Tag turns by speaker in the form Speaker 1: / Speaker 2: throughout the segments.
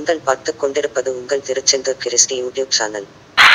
Speaker 1: நீங்கள் பார்த்துக் கொண்டிருப்பது உங்கள் திருச்செந்தூர் கிறிஸ்டி யூடியூப் சேனல்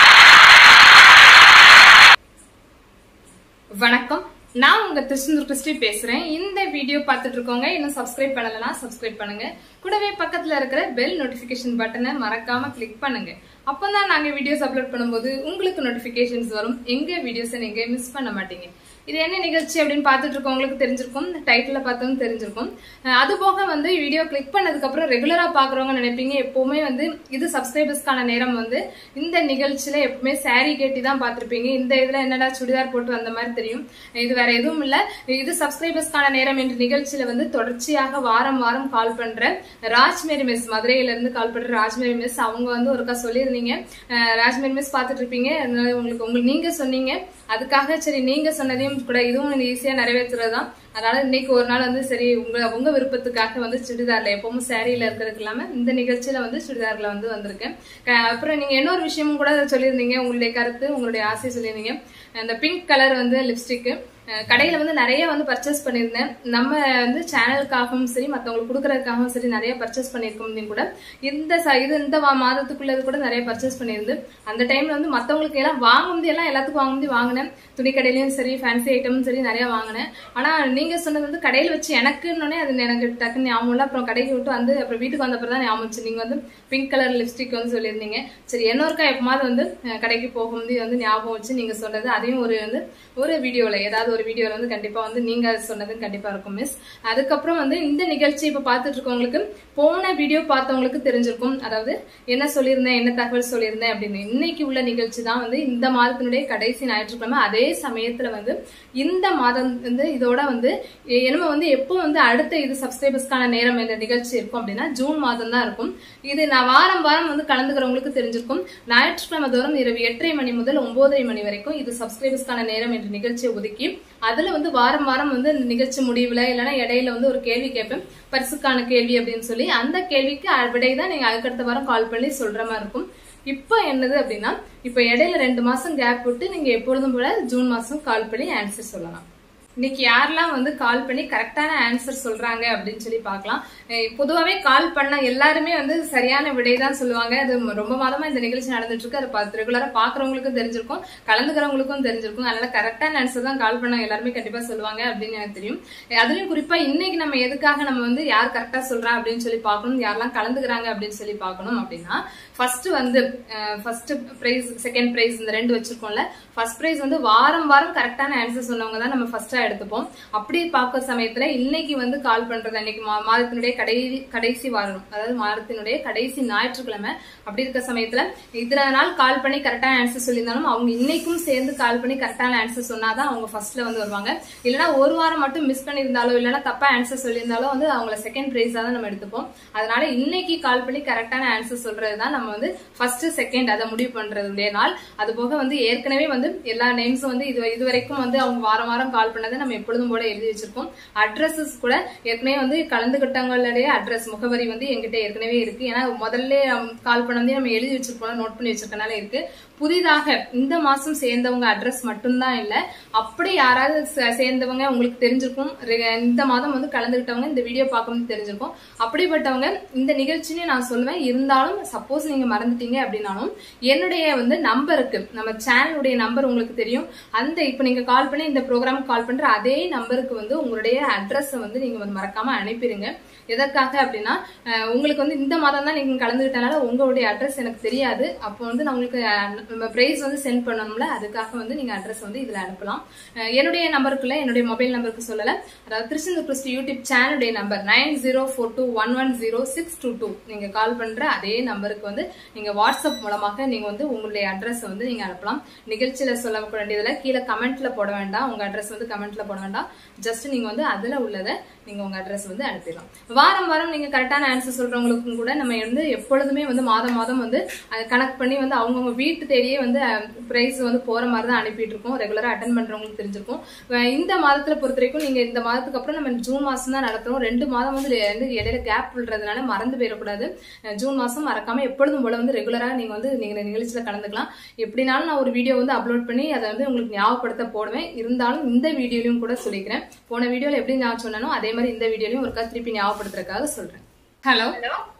Speaker 2: வணக்கம் நான் உங்க திருச்செந்தூர் கிறிஸ்டி பேசுறேன் இந்த வீடியோ பார்த்துட்டு இருக்கவங்க இன்னும் சப்ஸ்கிரைப் பண்ணலனா சப்ஸ்கிரைப் பண்ணுங்க கூடவே பக்கத்துல இருக்கிற பெல் நோட்டிபிகேஷன் பட்டனை மறக்காம கிளிக் பண்ணுங்க அப்பதான் நாங்க வீடியோஸ் அப்லோட் பண்ணும்போது உங்களுக்கு நோட்டிபிகேஷன்ஸ் வரும் எங்க வீடியோஸை நீங்க மிஸ் பண்ண மாட்டீங்க இது என்ன நிகழ்ச்சி அப்படின்னு பார்த்துட்டு இருக்கவங்களுக்கு தெரிஞ்சிருக்கும் டைட்டில் பார்த்தவங்க தெரிஞ்சிருக்கும் அஹ் அது போக வந்து வீடியோ கிளிக் பண்ணதுக்கு அப்புறம் ரெகுலரா பாக்குறவங்க நினைப்பீங்க எப்பவுமே வந்து இது சப்ஸ்கிரைபர்ஸ்க்கான நேரம் வந்து இந்த நிகழ்ச்சியில எப்பவுமே saree கட்டி தான் பார்த்திருப்பீங்க இந்த இதுல என்னடா சுடிதார் போட்டு வந்த மாதிரி தெரியும் இது வேற எதுவும் இல்ல இது சப்ஸ்கிரைபர்ஸ்க்கான நேரம் என்ற நிகழ்ச்சியில வந்து தொடர்ச்சியாக வாரம் வாரம் கால் பண்ற ராஜ்மேரி மிஸ் மதுரையில இருந்து கால் பண்ற ராஜ்மேரி மிஸ் அவங்க வந்து ஒருக்கா சொல்லியிருந்தீங்க அஹ் ராஜ்மேரி மிஸ் பார்த்துட்டு இருப்பீங்க அதனால உங்களுக்கு உங்களுக்கு நீங்க சொன்னீங்க அதுக்காக சரி நீங்க சொன்னதையும் கூட இதுவும் ஈஸியா நிறைவேற்றுறது தான் அதனால இன்னைக்கு ஒரு நாள் வந்து சரி உங்க உங்க விருப்பத்துக்காக வந்து சுடிதார்ல எப்பவும் சாரியில இருக்கிறதுக்கு இல்லாம இந்த நிகழ்ச்சியில வந்து சுடிதார்ல வந்து வந்திருக்கேன் க- அப்புறம் நீங்க இன்னொரு விஷயமும் கூட சொல்லியிருந்தீங்க உங்களுடைய கருத்து உங்களுடைய ஆசை சொல்லியிருந்தீங்க அந்த பிங்க் கலர் வந்து லிப்ஸ்டிக் கடையில வந்து நிறைய வந்து பர்ச்சேஸ் பண்ணியிருந்தேன் நம்ம வந்து சேனலுக்காகவும் சரி மத்தவங்களுக்கு கொடுக்கறதுக்காகவும் சரி நிறைய பர்ச்சேஸ் பண்ணியிருக்கோம் கூட இந்த ச- இது இந்த வா- மாதத்துக்குள்ளது கூட நிறைய பர்ச்சேஸ் பண்ணியிருந்து அந்த டைம்ல வந்து மத்தவங்களுக்கு எல்லாம் வாங்கும்போது எல்லாம் எல்லாத்துக்கும் வாங்கும்போது வாங்கினேன் துணி கடையிலயும் சரி ஃபேன்சி ஐட்டமும் சரி நிறைய வாங்கினேன் ஆனா நீங்க சொன்னது வந்து கடையில வச்சு எனக்குன்னே அது எனக்கு டக்குன்னு ஞாபகம் இல்லை அப்புறம் கடைக்கு விட்டு வந்து அப்புறம் வீட்டுக்கு வந்த அப்புறம் தான் ஞாபகம் வந்துச்சு. நீங்க வந்து பிங்க் கலர் லிப்ஸ்டிக் வந்து சொல்லியிருந்தீங்க சரி இன்னொருக்கா எப்பமாவது வந்து அஹ், கடைக்கு போகும்போது வந்து ஞாபகம் வச்சு நீங்க சொன்னது அதையும் ஒரு வந்து ஒரு வீடியோல ஏதாவது ஒரு வீடியோல வந்து கண்டிப்பா வந்து நீங்க சொன்னது கண்டிப்பா இருக்கும் மிஸ் அதுக்கப்புறம் வந்து இந்த நிகழ்ச்சி இப்ப பார்த்துட்டு இருக்கவங்களுக்கு போன வீடியோ பார்த்தவங்களுக்கு தெரிஞ்சிருக்கும் அதாவது என்ன சொல்லியிருந்தேன் என்ன தகவல் சொல்லியிருந்தேன் அப்படின்னு இன்னைக்கு உள்ள நிகழ்ச்சி தான் வந்து இந்த மாதத்தினுடைய கடைசி ஞாயிற்றுக்கிழமை அதே சமயத்துல வந்து இந்த மாதம் வந்து இதோட வந்து எ- என்னமோ வந்து எப்போ வந்து அடுத்த இது சப்ஸ்கிரைபர்ஸ்க்கான நேரம் இந்த நிகழ்ச்சி இருக்கும் அப்படின்னா ஜூன் மாதம் தான் இருக்கும் இது நான் வாரம் வாரம் வந்து கலந்துக்கிறவங்களுக்கு தெரிஞ்சிருக்கும் ஞாயிற்றுக்கிழமை தோறும் இரவு எட்டரை மணி முதல் ஒன்பதரை மணி வரைக்கும் இது சப்ஸ்கிரைபர்ஸ்க்கான நேரம் என்ற நிகழ்ச்சியை ஒதுக்கி அதுல வந்து வாரம் வாரம் வந்து இந்த நிகழ்ச்சி முடிவுல இல்லைன்னா இடையில வந்து ஒரு கேள்வி கேட்பேன் பரிசுக்கான கேள்வி அப்படின்னு சொல்லி அந்த கேள்விக்கு விடை தான் நீங்க அதுக்கடுத்த வாரம் கால் பண்ணி சொல்ற மாதிரி இருக்கும் இப்போ என்னது அப்படின்னா இப்போ இடையில ரெண்டு மாசம் கேப் விட்டு நீங்க எப்பொழுதும் போல ஜூன் மாசம் கால் பண்ணி ஆன்சர் சொல்லலாம் இன்னைக்கு யாரெல்லாம் வந்து கால் பண்ணி கரெக்டான ஆன்சர் சொல்றாங்க அப்படின்னு சொல்லி பார்க்கலாம் அஹ் பொதுவாவே கால் பண்ண எல்லாருமே வந்து சரியான விடை தான் சொல்லுவாங்க அது ரொம்ப மாதமா இந்த நிகழ்ச்சி நடந்துட்டு இருக்கு அதை பார்த்து ரெகுலரா பாக்குறவங்களுக்கும் தெரிஞ்சிருக்கும் கலந்துக்கிறவங்களுக்கும் தெரிஞ்சிருக்கும் அதனால கரெக்டான ஆன்சர் தான் கால் பண்ண எல்லாருமே கண்டிப்பா சொல்லுவாங்க அப்படின்னு எனக்கு தெரியும் அஹ் அதுலயும் குறிப்பா இன்னைக்கு நம்ம எதுக்காக நம்ம வந்து யார் கரெக்டா சொல்றா அப்படின்னு சொல்லி பார்க்கணும் யாரெல்லாம் கலந்துக்கிறாங்க அப்படின்னு சொல்லி பார்க்கணும் அப்படின்னா ஃபர்ஸ்ட் வந்து ஃபர்ஸ்ட் பிரைஸ் செகண்ட் பிரைஸ் இந்த ரெண்டு வச்சிருக்கோம்ல ஃபர்ஸ்ட் பிரைஸ் வந்து வாரம் வாரம் கரெக்டான ஆன்சர் சொன்னவங்க தான் நம்ம ஃபர்ஸ்டா எடுத்துப்போம் அப்படி பார்க்க சமயத்துல இன்னைக்கு வந்து கால் பண்றது அன்னைக்கு மா- மாதத்தினுடைய கடைசி கடைசி வாரம் அதாவது மாதத்தினுடைய கடைசி ஞாயிற்றுக்கிழமை அப்படி இருக்க சமயத்துல இத்தனை நாள் கால் பண்ணி கரெக்டான ஆன்சர் சொல்லியிருந்தாலும் அவங்க இன்னைக்கும் சேர்ந்து கால் பண்ணி கரெக்டான ஆன்சர் சொன்னாதான் அவங்க ஃபர்ஸ்ட்ல வந்து வருவாங்க இல்லைன்னா ஒரு வாரம் மட்டும் மிஸ் பண்ணியிருந்தாலோ இல்லைன்னா தப்பா ஆன்சர் சொல்லியிருந்தாலோ வந்து அவங்கள செகண்ட் பிரைஸா தான் நம்ம எடுத்துப்போம் அதனால இன்னைக்கு கால் பண்ணி கரெக்டான ஆன்சர் சொல்றது தான் நம்ம வந்து ஃபர்ஸ்ட் செகண்ட் அதை முடிவு பண்றதுடைய நாள் அது போக வந்து ஏற்கனவே வந்து எல்லா நேம்ஸும் வந்து இது இது வரைக்கும் வந்து அவங்க வாரம் வாரம் கால் பண்ணதை நம்ம எப்பொழுதும் போல எழுதி வச்சிருக்கோம் அட்ரஸஸ் கூட ஏற்கனவே வந்து கலந்துகிட்டவங்களுடைய அட்ரஸ் முகவரி வந்து எங்கிட்ட ஏற்கனவே இருக்கு ஏன்னா முதல்ல கால் பண்ணதே நம்ம எழுதி வச்சிருப்போம் நோட் பண்ணி வச்சிருக்கனால இருக்கு புதிதாக இந்த மாசம் சேர்ந்தவங்க அட்ரஸ் மட்டும்தான் இல்ல அப்படி யாராவது சே- சேர்ந்தவங்க உங்களுக்கு தெரிஞ்சிருக்கும் ரெ- இந்த மாதம் வந்து கலந்துகிட்டவங்க இந்த வீடியோ பார்க்கும்போது தெரிஞ்சிருக்கும் அப்படிப்பட்டவங்க இந்த நிகழ்ச்சின்னு நான் சொல்லுவேன் இருந்தாலும் சப்போஸ் நீங்க மறந்துட்டீங்க அப்படின்னாலும் என்னுடைய வந்து நம்பருக்கு நம்ம சேனலுடைய நம்பர் உங்களுக்கு தெரியும் அந்த இப்ப நீங்க கால் பண்ணி இந்த ப்ரோக்ராம் கால் பண்ற அதே நம்பருக்கு வந்து உங்களுடைய அட்ரஸ் வந்து நீங்க வந்து மறக்காம அனுப்பிடுங்க எதற்காக அப்படின்னா அஹ், உங்களுக்கு வந்து இந்த மாதம் தான் நீங்க கலந்துகிட்டனால உங்களுடைய அட்ரஸ் எனக்கு தெரியாது அப்போ வந்து நான் உங்களுக்கு பிரைஸ் வந்து சென்ட் பண்ணணும்ல அதுக்காக வந்து நீங்க அட்ரஸ் வந்து இதுல அனுப்பலாம் அஹ், என்னுடைய நம்பருக்குள்ள என்னுடைய மொபைல் நம்பருக்கு சொல்லல அதாவது திருச்செந்தூர் கிறிஸ்டி யூடியூப் சேனலுடைய number nine zero four two one one zero six two two நீங்க கால் பண்ற அதே நம்பருக்கு வந்து நீங்க வாட்ஸ்அப் மூலமாக நீங்க வந்து உங்களுடைய அட்ரஸ் வந்து நீங்க அனுப்பலாம் நிகழ்ச்சியில சொல்ல வேண்டியதுல கீழே கமெண்ட்ல போட வேண்டாம் உங்க அட்ரஸ் வந்து கமெண்ட்ல போட வேண்டாம் ஜஸ்ட் நீங்க வந்து அதுல உள்ளதை நீங்க உங்க அட்ரஸ் வந்து அனுப்பிடலாம் வாரம் வாரம் நீங்க கரெக்டான ஆன்சர் சொல்றவங்களுக்கும் கூட நம்ம வந்து எப்பொழுதுமே வந்து மாதம் மாதம் வந்து அதை கனெக்ட் பண்ணி வந்து அவங்கவுங்க வீட்டு தேடியே வந்து பிரைஸ் வந்து போற மாதிரி தான் அனுப்பிட்டு இருக்கோம் ரெகுலரா அட்டன் பண்றவங்களுக்கு தெரிஞ்சிருக்கும் அஹ் இந்த மாதத்துல பொறுத்த வரைக்கும் நீங்க இந்த மாதத்துக்கு அப்புறம் நம்ம ஜூன் மாசம் தான் நடத்துறோம் ரெண்டு மாதம் வந்து இடையில- வந்து இடையில கேப் விடுறதுனால மறந்து போயிடக்கூடாது அஹ் ஜூன் மாசம் மறக்காம எப்பொழுதும் போல வந்து ரெகுலரா நீங்க வந்து நீங்க இந்த நிகழ்ச்சியில கலந்துக்கலாம் எப்படினாலும் நான் ஒரு வீடியோ வந்து அப்லோட் பண்ணி அதை வந்து உங்களுக்கு ஞாபகப்படுத்த போடுவேன் இருந்தாலும் இந்த வீடியோலையும் கூட சொல்லிக்கிறேன் போன வீடியோல எப்படி நான் சொன்னனோ அதே மாதிரி இந்த வீடியோலையும் ஒருக்கா திருப்பி ஞாபகப்படுத்துறதுக்காக சொல்றேன் ஹலோ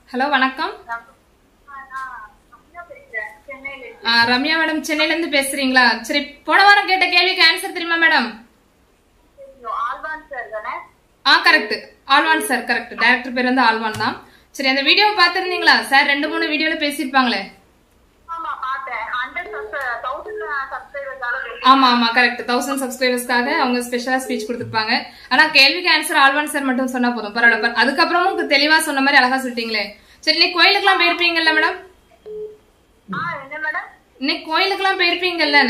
Speaker 2: ஹலோ வணக்கம் ஆ, ரம்யா மேடம் சென்னையில இருந்து பேசுறீங்களா சரி போன வாரம் கேட்ட கேள்விக்கு ஆன்சர் தெரியுமா மேடம் ஆ கரெக்ட் ஆல்வான் சார் கரெக்ட் டைரக்டர் பேர் வந்து ஆல்வான் தான் சரி அந்த வீடியோ பாத்திருந்தீங்களா சார் ரெண்டு மூணு வீடியோல பேசியிருப்பாங்களே ஆமா ஆமா கரெக்ட் தௌசண்ட் சப்ஸ்கிரைபர்ஸ்க்காக அவங்க ஸ்பெஷலா ஸ்பீச் கொடுத்துருப்பாங்க ஆனா கேள்விக்கு ஆன்சர் ஆல்வான் சார் மட்டும் சொன்னா போதும் பரவாயில்ல பர- அதுக்கப்புறமும் உங்களுக்கு தெளிவா சொன்ன மாதிரி அழகா சொல்லிட்டீங்களே சரி நீ கோயிலுக்குலாம் போயிருப்பீங்கல்ல மேடம் இன்னைக்கு கோயிலுக்குலாம் போயிருப்பீங்கல்ல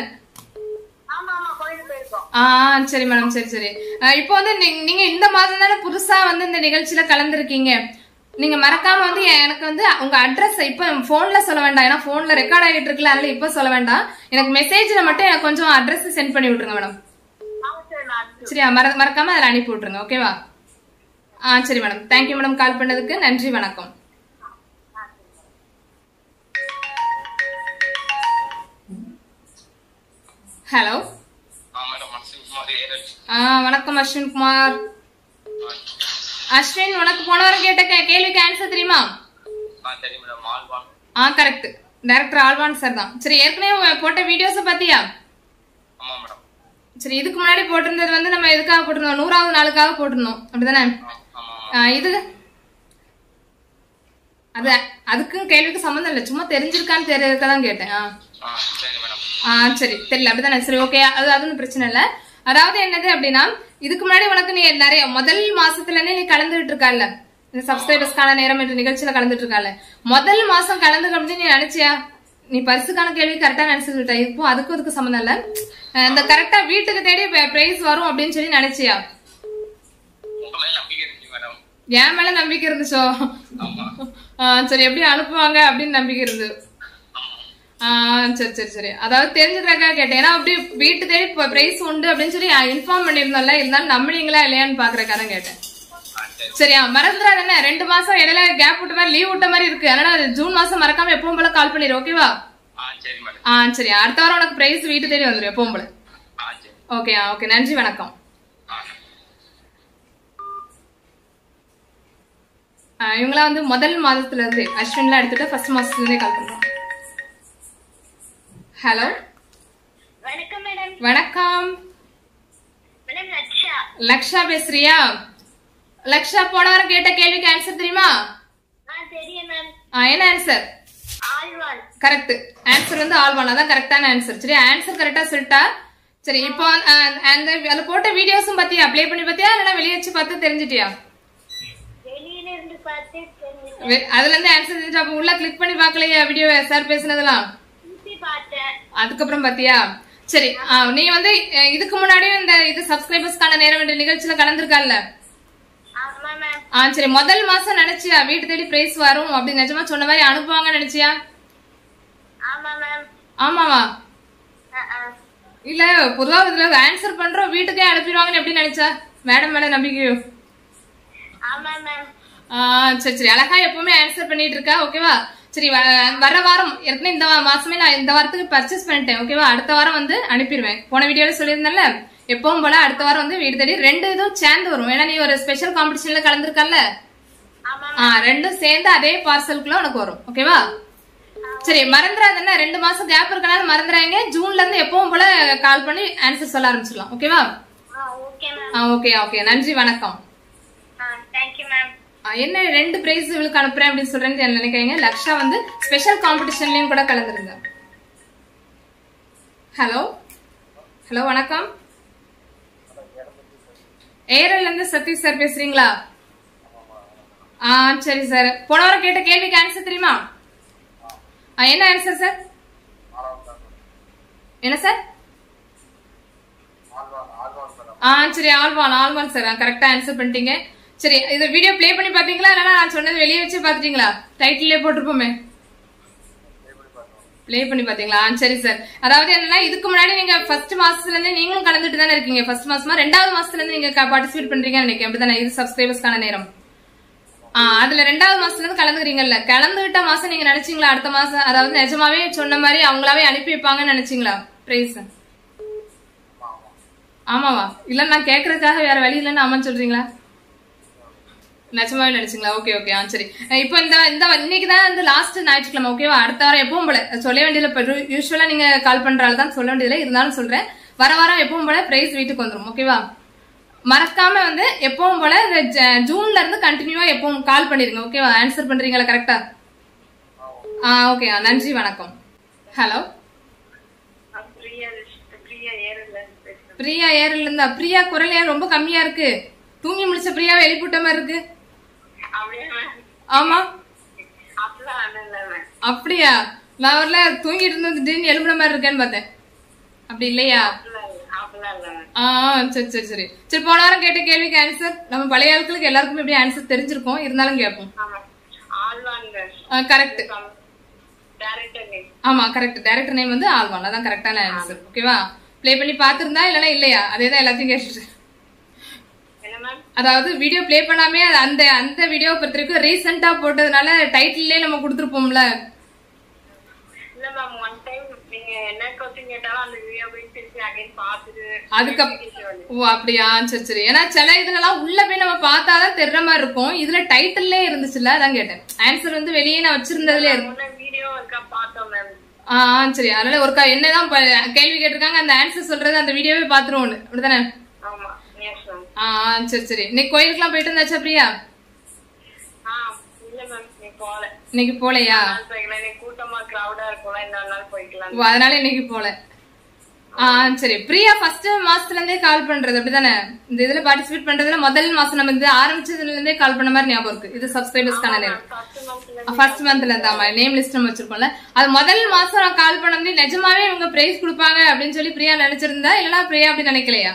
Speaker 2: ஆ சரி மேடம் சரி சரி அஹ் இப்போ வந்து நீ- நீங்க இந்த மாதம் தானே புதுசா வந்து இந்த நிகழ்ச்சியில கலந்துருக்கீங்க நீங்க மறக்காம வந்து எனக்கு வந்து உங்க அட்ரஸ் இப்ப போன்ல சொல்ல வேண்டாம் ஏன்னா போன்ல ரெக்கார்ட் ஆகிட்டு இருக்குல்ல அதனால இப்ப சொல்ல வேண்டாம் எனக்கு மெசேஜ்ல மட்டும் எனக்கு கொஞ்சம் அட்ரஸ் சென்ட் பண்ணி விட்டுருங்க மேடம் சரியா மற மறக்காம அதில் அனுப்பி விட்டுருங்க ஓகேவா ஆ சரி மேடம் தேங்க்யூ மேடம் கால் பண்ணதுக்கு நன்றி வணக்கம் ஹலோ
Speaker 3: ஆ மேடம் மனசிங் குமார் ஏரல்
Speaker 2: ஆ வணக்கம் அஸ்வின் குமார் அஸ்வின் உனக்கு போன வாரம் கேட்ட கே- கேள்விக்கு ஆன்சர் தெரியுமா
Speaker 3: ஆ தெரியும் மேடம் ஆல்வான்
Speaker 2: ஆ கரெக்ட் டைரக்டர் ஆல்வான் சார் தான் சரி ஏற்கனவே போட்ட வீடியோஸ் பாத்தியா
Speaker 3: ஆமா மேடம்
Speaker 2: சரி இதுக்கு முன்னாடி போட்டிருந்தது வந்து நம்ம எதுக்காக போட்டிருந்தோம் நூறாவது நாளுக்காக போட்டிருந்தோம் அப்படிதானே
Speaker 3: ஆ, ஆமா ஆமா
Speaker 2: ஆ, இது அது அதுக்கும் கேள்விக்கு சம்மந்தம் இல்லை சும்மா தெரிஞ்சிருக்கான்னு தெரியறதுக்கு தான் கேட்டேன் ஆ
Speaker 3: ஆ சரி மேடம்
Speaker 2: ஆ சரி தெரியல அப்படிதானே சரி ஓகே அது அது ஒன்றும் பிரச்சனை இல்லை அதாவது என்னது அப்படின்னா இதுக்கு முன்னாடி உனக்கு நீ நிறைய முதல் மாசத்துல இருந்தே நீ கலந்துகிட்டு இருக்கல்ல இந்த சப்ஸ்கிரைபர்ஸ்க்கான நேரம் என்ற நிகழ்ச்சியில கலந்துட்டு இருக்கல முதல் மாசம் கலந்து அப்படின்னு நீ நினைச்சியா நீ பரிசுக்கான கேள்வி கரெக்டா நினைச்சுக்கிட்ட இப்போ அதுக்கும் இதுக்கு சம்மந்தம் இல்ல அஹ் இந்த கரெக்டா வீட்டுக்கு தேடி பிரைஸ் வரும் அப்படின்னு சொல்லி நினைச்சியா
Speaker 3: உங்க மேல நம்பிக்கை இருந்துச்சு மேடம்
Speaker 2: என் மேல நம்பிக்கை இருந்துச்சோ
Speaker 3: ஆமா
Speaker 2: ஆ, சரி எப்படி அனுப்புவாங்க அப்படின்னு நம்பிக்கை இருந்து ஆ, சரி சரி சரி அதாவது தெரிஞ்சுக்கிறக்காக கேட்டேன் ஏன்னா அப்படி வீட்டு தேடி பிரைஸ் உண்டு அப்படின்னு சொல்லி இன்ஃபார்ம் பண்ணியிருந்தோம்ல இருந்தாலும் நம்பினீங்களா இல்லையான்னு பாக்குறக்காக கேட்டேன்
Speaker 3: ஆ சரி
Speaker 2: சரியா மறந்துடாத என்ன ரெண்டு மாசம் இடையில கேப் விட்ட மாதிரி லீவ் விட்ட மாதிரி இருக்கு அதனால ஜூன் மாசம் மறக்காம எப்பவும் போல கால் பண்ணிடு ஓகேவா
Speaker 3: ஆ சரி மேடம்
Speaker 2: ஆ சரி அடுத்த வாரம் உனக்கு பிரைஸ் வீட்டு தேடி வந்துடும் எப்பவும் போல
Speaker 3: ஆ சரி
Speaker 2: ஓகே ஓகே நன்றி வணக்கம்
Speaker 3: ஆ
Speaker 2: ஆ, இவங்களாம் வந்து முதல் மாதத்துல இருந்து அஸ்வின்லாம் எடுத்துட்டு ஃபர்ஸ்ட் மாசத்துல இருந்தே கால் பண்றோம் ஹலோ
Speaker 4: வணக்கம் மேடம்
Speaker 2: வணக்கம்
Speaker 4: மேடம் லட்சா
Speaker 2: லக்ஷா பேசுறியா லக்ஷா போன வாரம் கேட்ட கேள்விக்கு ஆன்சர் தெரியுமா
Speaker 4: ஆ தெரியும் மேம்
Speaker 2: ஆ, என்ன ஆன்சர்
Speaker 4: ஆழ்வான்
Speaker 2: கரெக்ட் ஆன்சர் வந்து ஆல் ஒன் அதான் கரெக்டான ஆன்சர் சரி ஆன்சர் கரெக்டா சொல்லிட்டா சரி இப்போ அஹ், அந்த அதுல போட்ட வீடியோஸும் பாத்தியா ப்ளே பண்ணி பாத்தியா இல்லைன்னா வெளியே வச்சு பார்த்து தெரிஞ்சிட்டியா
Speaker 4: வெளியில இருந்து பார்த்து தெரிஞ்சுட்டேன்
Speaker 2: வெ- அதுல இருந்து ஆன்சர் தெரிஞ்சு அப்ப உள்ள கிளிக் பண்ணி பார்க்கலையா வீடியோ சார் பேசுனதெல்லாம்
Speaker 4: திருப்பி பார்த்தேன்
Speaker 2: அதுக்கப்புறம் பாத்தியா சரி ஆ, நீ வந்து அஹ், இதுக்கு முன்னாடியும் இந்த இது சப்ஸ்கிரைபர்ஸ்க்கான நேரம் என்ற நிகழ்ச்சியில கலந்துருக்கல்ல
Speaker 4: ஆமா மேம்
Speaker 2: ஆ சரி முதல் மாசம் நினைச்சியா வீட்டு தேடி பிரைஸ் வரும் அப்படி நிஜமா சொன்ன மாதிரி அனுப்புவாங்க நினைச்சியா
Speaker 4: ஆமா மேம்
Speaker 2: ஆமாவா
Speaker 4: ஆ, ஆ.
Speaker 2: இல்ல பொதுவா இதுல ஆன்சர் பண்றோம் வீட்டுக்கே அனுப்பிடுவாங்கன்னு எப்படி நினைச்சா மேடம் மேல நம்பிக்கையோ
Speaker 4: ஆமா மேம்
Speaker 2: ஆ, சரி சரி அழகா எப்பவுமே ஆன்சர் பண்ணிட்டு இருக்கா ஓகேவா சரி வ- வர வாரம் ஏற்கனவே இந்த வா- மாசமே நான் இந்த வாரத்துக்கு பர்ச்சேஸ் பண்ணிட்டேன் ஓகேவா அடுத்த வாரம் வந்து அனுப்பிடுவேன் போன வீடியோல சொல்லியிருந்தேன்ல எப்பவும் போல அடுத்த வாரம் வந்து வீடு தேடி ரெண்டு இதுவும் சேர்ந்து வரும் ஏன்னா நீ ஒரு ஸ்பெஷல் காம்படிஷன்ல கலந்துருக்கல்ல
Speaker 4: ஆமா
Speaker 2: ஆ ரெண்டும் சேர்ந்து அதே பார்சலுக்குள்ள உனக்கு வரும் ஓகேவா சரி மறந்துடாதுன்னா ரெண்டு மாசம் கேப் இருக்கனால மறந்துடாங்க ஜூன்ல இருந்து எப்பவும் போல கால் பண்ணி ஆன்சர் சொல்ல ஆரம்பிச்சிடலாம் ஓகேவா
Speaker 4: ஆ ஓகே மேம்
Speaker 2: ஆ ஓகே ஓகே நன்றி வணக்கம்
Speaker 4: ஆ தேங்க்யூ மேம்
Speaker 2: ஆ, என்ன ரெண்டு பிரைஸ் இவளுக்கு அனுப்புறேன் அப்படின்னு சொல்றேன்னு நினைக்கிறீங்க லக்ஷா வந்து ஸ்பெஷல் காம்படிஷன்லயும் கூட கலந்துருங்க ஹலோ ஹலோ வணக்கம் ஏரல்ல இருந்து சதீஷ் சார் பேசுறீங்களா ஆ சரி சார் போன வாரம் கேட்ட கேள்விக்கு ஆன்சர் தெரியுமா ஆ, என்ன ஆன்சர் சார் என்ன சார் ஆ சரி ஆல்வான் ஆல்வான் சார் கரெக்டா ஆன்சர் பண்ணிட்டீங்க சரி இது வீடியோ ப்ளே பண்ணி பாத்தீங்களா இல்லைன்னா நான் சொன்னது வெளியே வச்சு பாத்துட்டீங்களா டைட்டிலே போட்டிருப்போமே ப்ளே பண்ணி பாத்தீங்களா ஆ, சரி சார் அதாவது என்னன்னா இதுக்கு முன்னாடி நீங்க ஃபர்ஸ்ட் மாசத்துல இருந்து நீங்களும் கலந்துட்டு தானே இருக்கீங்க ஃபர்ஸ்ட் மாசமா ரெண்டாவது மாசத்துல இருந்து நீங்க பார்ட்டிசிபேட் பண்றீங்கன்னு நினைக்கிறேன் அப்படிதானே இது சப்ஸ்கிரைபர்ஸ்க்கான நேரம் ஆ அதுல ரெண்டாவது மாசத்துல இருந்து கலந்துக்கிறீங்கல்ல கலந்துகிட்ட மாசம் நீங்க நினைச்சீங்களா அடுத்த மாசம் அதாவது நிஜமாவே சொன்ன மாதிரி அவங்களாவே அனுப்பி வைப்பாங்கன்னு நினைச்சீங்களா பிரைஸ் ஆமாவா இல்ல நான் கேக்குறதுக்காக வேற வழி இல்லைன்னு ஆமான்னு சொல்றீங்களா நிஜமாவே நினைச்சீங்களா ஓகே ஓகே ஆ சரி அஹ் இப்போ இந்த இந்த இன்னைக்கு தான் வந்து லாஸ்ட் ஞாயிற்றுக்கிழமை ஓகேவா அடுத்த வாரம் எப்பவும் போல சொல்ல வேண்டியதில்ல இப்போ யூஸ்வலா நீங்க கால் பண்றாள் தான் சொல்ல வேண்டியதில்ல இருந்தாலும் சொல்றேன் வர வாரம் எப்பவும் போல பிரைஸ் வீட்டுக்கு வந்துரும் ஓகேவா மறக்காம வந்து எப்பவும் போல இந்த ஜ- ஜூன்ல இருந்து கண்டினியூவா எப்பவும் கால் பண்ணிருங்க ஓகேவா ஆன்சர் பண்றீங்களா கரெக்டா ஆ ஓகே நன்றி வணக்கம் ஹலோ
Speaker 4: பிரியா பிரியா ஏரில் பேசுறேன்
Speaker 2: பிரியா ஏர்ல இருந்தா பிரியா குரல் ஏன் ரொம்ப கம்மியா இருக்கு தூங்கி முடிச்ச பிரியாவை எழுப்பிட்ட மாதிரி இருக்கு
Speaker 4: அப்படியே மேம்
Speaker 2: ஆமா
Speaker 4: அப்படிலாம் ஒன்றும் இல்லை மேம்
Speaker 2: அப்படியா நான் வரல தூங்கிட்டு இருந்து திடீர்னு எழுப்புன மாதிரி இருக்கேன்னு பார்த்தேன் அப்படி இல்லையா
Speaker 4: அப்படிலாம் இல்லை அப்படிலாம் இல்லை மேம்
Speaker 2: ஆ சரி சரி சரி சரி போன வாரம் கேட்ட கேள்விக்கு ஆன்சர் நம்ம பழைய ஆட்களுக்கு எல்லாருக்குமே எப்படி ஆன்சர் தெரிஞ்சிருக்கும் இருந்தாலும் கேட்போம்
Speaker 4: ஆமாம் ஆழ்வாங்க
Speaker 2: கரெக்ட்
Speaker 4: டேரக்டர் நேம்
Speaker 2: ஆமா கரெக்ட் டைரக்டர் நேம் வந்து ஆல்வான் அதான் கரெக்டான ஆன்சர் ஓகேவா ப்ளே பண்ணி பார்த்திருந்தா இல்லனா இல்லையா அதே தான் எல்லாத்தையும் கேட்டுட்டு
Speaker 4: என்ன மேம்
Speaker 2: அதாவது வீடியோ ப்ளே பண்ணாமே அது அந்த அந்த வீடியோ பொறுத்த வரைக்கும் ரீசெண்டா போட்டதுனால டைட்டிலே நம்ம கொடுத்துருப்போம்ல
Speaker 4: இல்ல மேம் ஒன் டைம் நீங்க என்ன கொஸ்டின் கேட்டாலும் அந்த வீடியோ போய் திருப்பி அகைன் பார்த்துட்டு
Speaker 2: அதுக்கப்
Speaker 4: திருப்பி வந்து
Speaker 2: ஓ அப்படியா சரி சரி ஏன்னா சில இதுலலாம் உள்ள போய் நம்ம பார்த்தாதான் தெரியற மாதிரி இருக்கும் இதுல டைட்டில்லே இருந்துச்சுல்ல அதான் கேட்டேன் ஆன்சர் வந்து வெளியே நான் வச்சிருந்ததுல இருக்கு
Speaker 4: முன்ன வீடியோ இருக்கா பார்த்தோம் மேம்
Speaker 2: ஆ ஆ, சரி அதனால ஒருக்கா என்னதான் ப- கேள்வி கேட்டிருக்காங்க அந்த ஆன்சர் சொல்றது அந்த வீடியோவே பாத்துருவோம் அப்படிதானே
Speaker 4: ஆமா எஸ் மேம்
Speaker 2: ஆ ஆ, சரி சரி இன்னைக்கு கோயிலுக்குலாம் போயிட்டு வந்தாச்சா பிரியா
Speaker 4: ஆ இல்ல மேம் நீ போல
Speaker 2: இன்னைக்கு போலையா
Speaker 4: நாள் போய்க்கலாம் நீ கூட்டமா கிரௌடா இருக்கும்ல இந்த நாள் போய்க்கலாம்
Speaker 2: ஓ அதனால இன்னைக்கு போல ஆ சரி பிரியா ஃபர்ஸ்ட் மாசத்துல இருந்தே கால் பண்றது அப்படிதானே இந்த இதுல பார்ட்டிசிபேட் பண்றதுல முதல் மாசம் நம்ம இது ஆரம்பிச்சதுல இருந்தே கால் பண்ண மாதிரி ஞாபகம் இருக்கு இது சப்ஸ்கிரைபர்ஸ்க்கான நேரம்
Speaker 4: ஃபர்ஸ்ட் மந்த்ல
Speaker 2: ஃபர்ஸ்ட் மந்த்ல இருந்தா நேம் லிஸ்ட் நம்ம வச்சிருக்கோம்ல அது முதல் மாசம் நான் கால் பண்ணது நிஜமாவே இவங்க பிரைஸ் கொடுப்பாங்க அப்படின்னு சொல்லி பிரியா நினைச்சிருந்தா இல்லனா பிரியா அப்படி நினைக்கலையா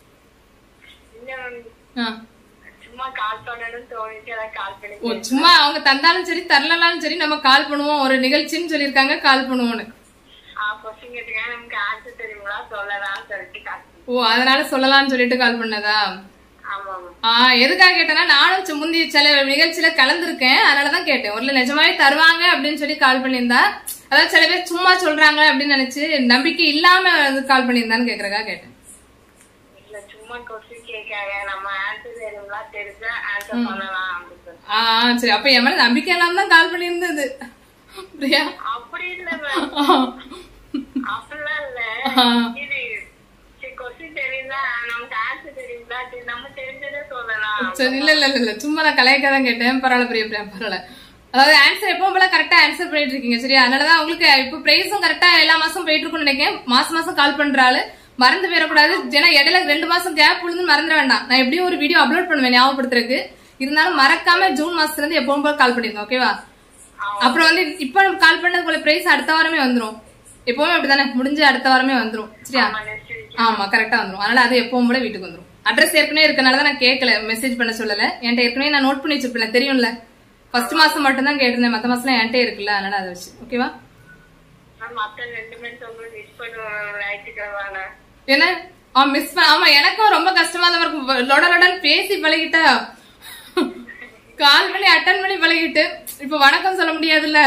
Speaker 4: இல்ல மேம்
Speaker 2: ஆ.
Speaker 4: சும்மா கால் பண்ணணும்னு தோணிச்சு அதான் கால் பண்ணி
Speaker 2: ஓ சும்மா அவங்க தந்தாலும் சரி தரலனாலும் சரி நம்ம கால் பண்ணுவோம் ஒரு நிகழ்ச்சின்னு சொல்லியிருக்காங்க கால் பண்ணுவோம்னு
Speaker 4: ஆ கொஸ்டின் கேட்டுக்காங்க நமக்கு ஆன்சர் தெரியுங்களா சொல்லலாம்னு சொல்லிட்டு கால் பண்ணி
Speaker 2: ஓ அதனால சொல்லலாம்னு சொல்லிட்டு கால் பண்ணதா
Speaker 4: ஆமா மேம்
Speaker 2: ஆ எதுக்காக கேட்டேன்னா நானும் சு- முந்தைய சில நிகழ்ச்சியில கலந்துருக்கேன் அதனாலதான் கேட்டேன் ஒரு நிஜமாவே தருவாங்க அப்படின்னு சொல்லி கால் பண்ணியிருந்தா அதாவது சில பேர் சும்மா சொல்றாங்க அப்படின்னு நினைச்சு நம்பிக்கை இல்லாம கால் பண்ணியிருந்தான்னு கேக்குறக்கா கேட்டேன்
Speaker 4: இல்ல சும்மா கொஸ்டின் கேட்காங்க நம்ம ஆன்சர் தெரியுங்களா தெரிஞ்சா ஆன்சர் பண்ணலாம் அப்படின்னு சொல்லி
Speaker 2: ஆ சரி அப்ப என் மேல நம்பிக்கை இல்லாம தான் கால் பண்ணியிருந்தது பிரியா
Speaker 4: அப்படி இல்ல மேம்
Speaker 2: ஆ.
Speaker 4: அப்படிலாம் இல்ல
Speaker 2: ஆ.
Speaker 4: இது கொஸ்டின் தெரியுதா நமக்கு ஆன்சர் தெரியுங்களா சரி, நம்ம தெரிஞ்சதே சொல்லலாம்
Speaker 2: சரி இல்ல இல்ல இல்ல இல்ல சும்மா நான் கலாய்க்க தான் கேட்டேன் பரவாயில்ல பிரியா பிரியா பரவாயில்ல அதாவது ஆன்சர் எப்பவும் போல கரெக்டா ஆன்சர் பண்ணிட்டு இருக்கீங்க சரியா அதனாலதான் உங்களுக்கு இப்ப பிரைஸும் கரெக்டா எல்லா மாசம் போயிட்டு இருக்கும்னு நினைக்கிறேன் மாசம் மாசம் கால் பண்ற ஆளு மறந்து போயிடக்கூடாது ஏன்னா இடையில ரெண்டு மாசம் கேப் விழுந்து மறந்துட வேண்டாம் நான் எப்படியும் ஒரு வீடியோ அப்லோட் பண்ணுவேன் ஞாபகப்படுத்துறதுக்கு இருந்தாலும் மறக்காம ஜூன் மாசத்துல இருந்து எப்பவும் போல கால் பண்ணிருங்க ஓகேவா அப்புறம் வந்து இப்ப நம்ம கால் பண்ணது போல பிரைஸ் அடுத்த வாரமே வந்துரும் எப்பவுமே அப்படிதானே முடிஞ்சு அடுத்த வாரமே வந்துரும் சரியா
Speaker 4: நெக்ஸ்ட் வீக்
Speaker 2: ஆமா கரெக்டா வந்துரும் அதனால அது எப்பவும் போல வீட்டுக்கு வந்துரும் அட்ரஸ் ஏற்கனவே இருக்கனால தான் நான் கேட்கல மெசேஜ் பண்ண சொல்லல என்கிட்ட ஏற்கனவே நான் நோட் பண்ணி வச்சிருப்பேன் தெரியும்ல ஃபர்ஸ்ட் மாசம் மட்டும் தான் கேட்டிருந்தேன் மத்த மாசம் என்கிட்ட இருக்குல்ல அதனால அதை வச்சு ஓகேவா
Speaker 4: மேம் மத்த ரெண்டு மணி சொல்லுங்க மிஸ் பண்ணுவோம் ஞாயிற்றுக்கிழமை
Speaker 2: என்ன ஆ மிஸ் பண்ண ஆமா எனக்கும் ரொம்ப கஷ்டமா தான் இருக்கும் லொட லொடன்னு பேசி பழகிட்டா கால் பண்ணி அட்டன் பண்ணி பழகிட்டு இப்ப வணக்கம் சொல்ல முடியாதுல்ல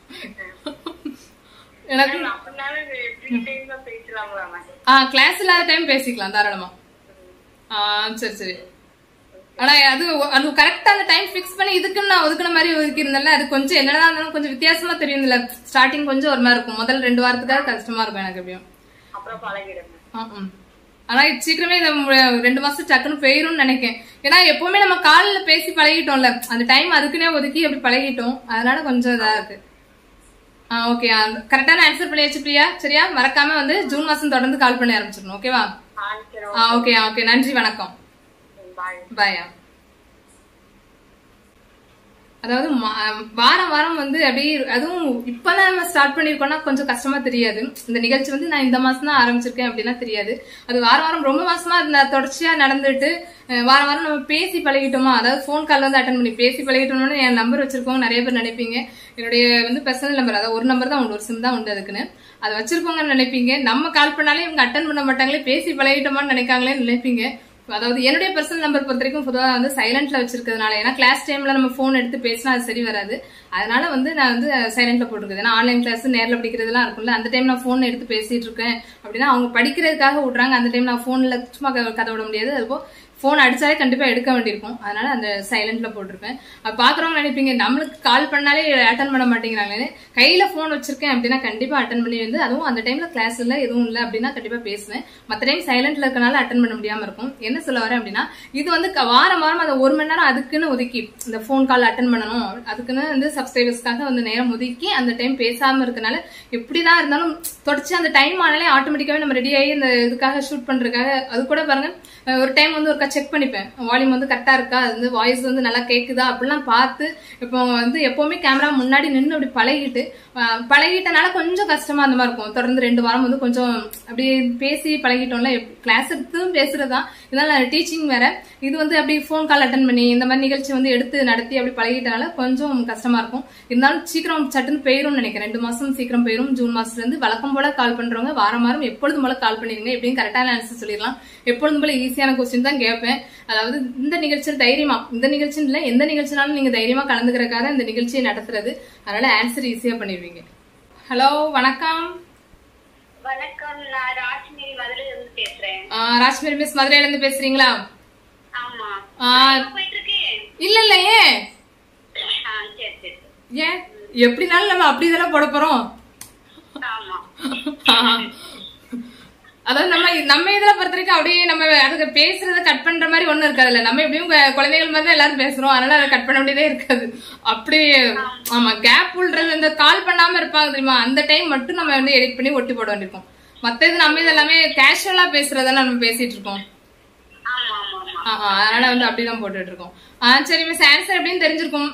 Speaker 2: எனக்கு
Speaker 4: அப்படினாலும் ஃப்ரீ டைம்ல பேசலாங்களா மேம்
Speaker 2: ஆ கிளாஸ் இல்லாத டைம் பேசிக்கலாம் தாராளமா ஆ சரி சரி ஆனா அது அது கரெக்டா அந்த டைம் ஃபிக்ஸ் பண்ணி இதுக்குன்னு நான் ஒதுக்குன மாதிரி ஒதுக்கி இருந்தேன்ல அது கொஞ்சம் என்னதான் இருந்தாலும் கொஞ்சம் வித்தியாசமா தெரியுதுல்ல ஸ்டார்டிங் கொஞ்சம் ஒரு மாதிரி இருக்கும் முதல் ரெண்டு வாரத்துக்காக கஷ்டமா இருக்கும் எனக்கு எப்படியும்
Speaker 4: அப்புறம் பழகிடுங்க
Speaker 2: ஆ, ம். ஆனா இது சீக்கிரமே இந்த மு- ரெண்டு மாசம் டக்குன்னு போயிரும்னு நினைக்கிறேன் ஏன்னா எப்பவுமே நம்ம காலில் பேசி பழகிட்டோம்ல அந்த டைம் அதுக்குன்னே ஒதுக்கி அப்படி பழகிட்டோம் அதனால கொஞ்சம் இதா இருக்கு ஆ ஓகே கரெக்டான ஆன்சர் பண்ணியாச்சு பிரியா சரியா மறக்காம வந்து ஜூன் மாசம் தொடர்ந்து கால் பண்ணி ஆரம்பிச்சிடணும் ஓகேவா
Speaker 4: ஆன்சர்
Speaker 2: ஆ ஓகே ஓகே நன்றி வணக்கம்
Speaker 4: பாய்
Speaker 2: பாயா அதாவது மா- வாரம் வாரம் வந்து அப்படியே அதுவும் இப்பதான் நம்ம ஸ்டார்ட் பண்ணிருக்கோம்னா கொஞ்சம் கஷ்டமா தெரியாது இந்த நிகழ்ச்சி வந்து நான் இந்த மாசம் தான் ஆரம்பிச்சிருக்கேன் அப்படின்னா தெரியாது அது வாரம் வாரம் ரொம்ப மாசமா அது நான் தொடர்ச்சியா நடந்துட்டு அஹ், வாரம் வாரம் நம்ம பேசி பழகிட்டோமா அதாவது ஃபோன் கால் வந்து அட்டன் பண்ணி பேசி பழகிட்டோம்னு என் நம்பர் வச்சிருக்கவங்க நிறைய பேர் நினைப்பீங்க என்னுடைய வந்து பர்சனல் நம்பர் அதாவது ஒரு நம்பர் தான் உண்டு ஒரு சிம் தான் உண்டு அதுக்குன்னு அதை வச்சிருக்கவங்கன்னு நினைப்பீங்க நம்ம கால் பண்ணாலே இவங்க அட்டன் பண்ண மாட்டாங்களே பேசி பழகிட்டோமான்னு நினைக்காங்களேன்னு நினைப்பீங்க அதாவது என்னுடைய பர்சனல் நம்பர் பொறுத்த வரைக்கும் பொதுவாக வந்து சைலண்ட்ல வச்சிருக்கிறதுனால ஏன்னா கிளாஸ் டைம்ல நம்ம ஃபோன் எடுத்து பேசினா அது சரி வராது அதனால வந்து நான் வந்து சைலண்ட்ல போட்டுருக்கேன் ஏன்னா ஆன்லைன் கிளாஸ் நேரில் படிக்கிறதுலாம் இருக்கும்ல அந்த டைம் நான் ஃபோன் எடுத்து பேசிட்டு இருக்கேன் அப்படின்னா அவங்க படிக்கிறதுக்காக விட்றாங்க அந்த டைம் நான் ஃபோன்ல சும்மா க- கதை விட முடியாது அதுபோல் ஃபோன் அடிச்சாலே கண்டிப்பா எடுக்க வேண்டியிருக்கும் அதனால அந்த சைலண்ட்ல போட்டிருப்பேன் அது பாக்குறவங்க நினைப்பீங்க நம்மளுக்கு கால் பண்ணாலே அட்டன் பண்ண மாட்டேங்கிறாங்க கையில ஃபோன் வச்சிருக்கேன் அப்படின்னா கண்டிப்பா அட்டன் பண்ணி வந்து அதுவும் அந்த டைம்ல கிளாஸ் இல்ல எதுவும் இல்ல அப்படின்னா கண்டிப்பா பேசுவேன் மத்த டைம் சைலண்ட்ல இருக்கனால அட்டன் பண்ண முடியாம இருக்கும் என்ன சொல்ல வரேன் அப்படின்னா இது வந்து க- வாரம் வாரம் அந்த ஒரு மணி நேரம் அதுக்குன்னு ஒதுக்கி இந்த ஃபோன் கால் அட்டன் பண்ணணும் அதுக்குன்னு வந்து சப்ஸ்கிரைபர்ஸ்க்காக வந்து நேரம் ஒதுக்கி அந்த டைம் பேசாம இருக்கனால எப்படிதான் இருந்தாலும் தொடர்ச்சி அந்த டைம் ஆனாலே ஆட்டோமேட்டிக்காவே நம்ம ரெடி ஆகி இந்த இதுக்காக ஷூட் பண்றதுக்காக அது கூட பாருங்க அஹ் ஒரு டைம் வந்து ஒருக்கா செக் பண்ணிப்பேன் வால்யூம் வந்து கரெக்டா இருக்கா அது வந்து வாய்ஸ் வந்து நல்லா கேக்குதா அப்படிலாம் பார்த்து இப்போ வந்து எப்பவுமே கேமரா முன்னாடி நின்று அப்படி பழகிட்டு அஹ் பழகிட்டனால கொஞ்சம் கஷ்டமா அந்த மாதிரி இருக்கும் தொடர்ந்து ரெண்டு வாரம் வந்து கொஞ்சம் அப்படியே பேசி பழகிட்டோம்ல கிளாஸ் எடுத்தும் பேசுறதுதான் இதனால டீச்சிங் வேற இது வந்து அப்படி ஃபோன் கால் அட்டன் பண்ணி இந்த மாதிரி நிகழ்ச்சி வந்து எடுத்து நடத்தி அப்படி பழகிட்டனால கொஞ்சம் கஷ்டமா இருக்கும் இருந்தாலும் சீக்கிரம் சட்டுன்னு போயிரும்னு நினைக்கிறேன் ரெண்டு மாசம் சீக்கிரம் போயிரும் ஜூன் மாசத்துல இருந்து வழக்கம் போல கால் பண்றவங்க வாரம் வாரம் எப்பொழுதும் போல கால் பண்ணிருங்க எப்படியும் கரெக்டான ஆன்சர் சொல்லிடலாம் எப்பொழுதும் போல ஈஸியான கொஸ்டின் தான் கேட்பேன் அதாவது இந்த நிகழ்ச்சியில் தைரியமா இந்த நிகழ்ச்சின்னு இல்ல எந்த நிகழ்ச்சினாலும் நீங்க தைரியமா கலந்துக்கிறதுக்காக இந்த நிகழ்ச்சியை நடத்துறது அதனால ஆன்சர் ஈஸியா பண்ணிடுவீங்க ஹலோ வணக்கம்
Speaker 4: வணக்கம் நான் ராஜ்மேரி மதுரையில இருந்து பேசுறேன்
Speaker 2: ஆஹ் ராஜ்மேரி மிஸ் மதுரையில இருந்து பேசுறீங்களா
Speaker 4: ஆமா
Speaker 2: ஆஹ்
Speaker 4: எங்க போயிட்டு இருக்கு
Speaker 2: இல்ல இல்ல ஏன்
Speaker 4: ஆ, சரி சரி
Speaker 2: ஏன் எப்படினாலும் நம்ம அப்படிதானே போட போறோம்
Speaker 4: ஆமா
Speaker 2: அதாவது நம்ம நம்ம இதுல பொறுத்த வரைக்கும் அப்படியே நம்ம அதுக்கு பேசுறத கட் பண்ற மாதிரி ஒண்ணும் இருக்காதுல்ல நம்ம எப்படியும் கு- குழந்தைகள் மாதிரி தான் எல்லாரும் பேசுறோம் அதனால அதை கட் பண்ண வேண்டியதே இருக்காது அப்படியே ஆமா கேப் விடுறது இந்த கால் பண்ணாம இருப்பாங்க தெரியுமா அந்த டைம் மட்டும் நம்ம வந்து எடிட் பண்ணி ஒட்டி போட வேண்டியிருக்கும் மத்த இது நம்ம இது எல்லாமே கேஷுவலா பேசுறதான நம்ம பேசிட்டு இருக்கோம்
Speaker 4: ஆமா ஆமா ஆமா
Speaker 2: ஆ, ஆ, அதனால வந்து அப்படிதான் போட்டுட்டு இருக்கோம் ஆ சரி மிஸ் ஆன்சர் எப்படின்னு தெரிஞ்சிருக்கும்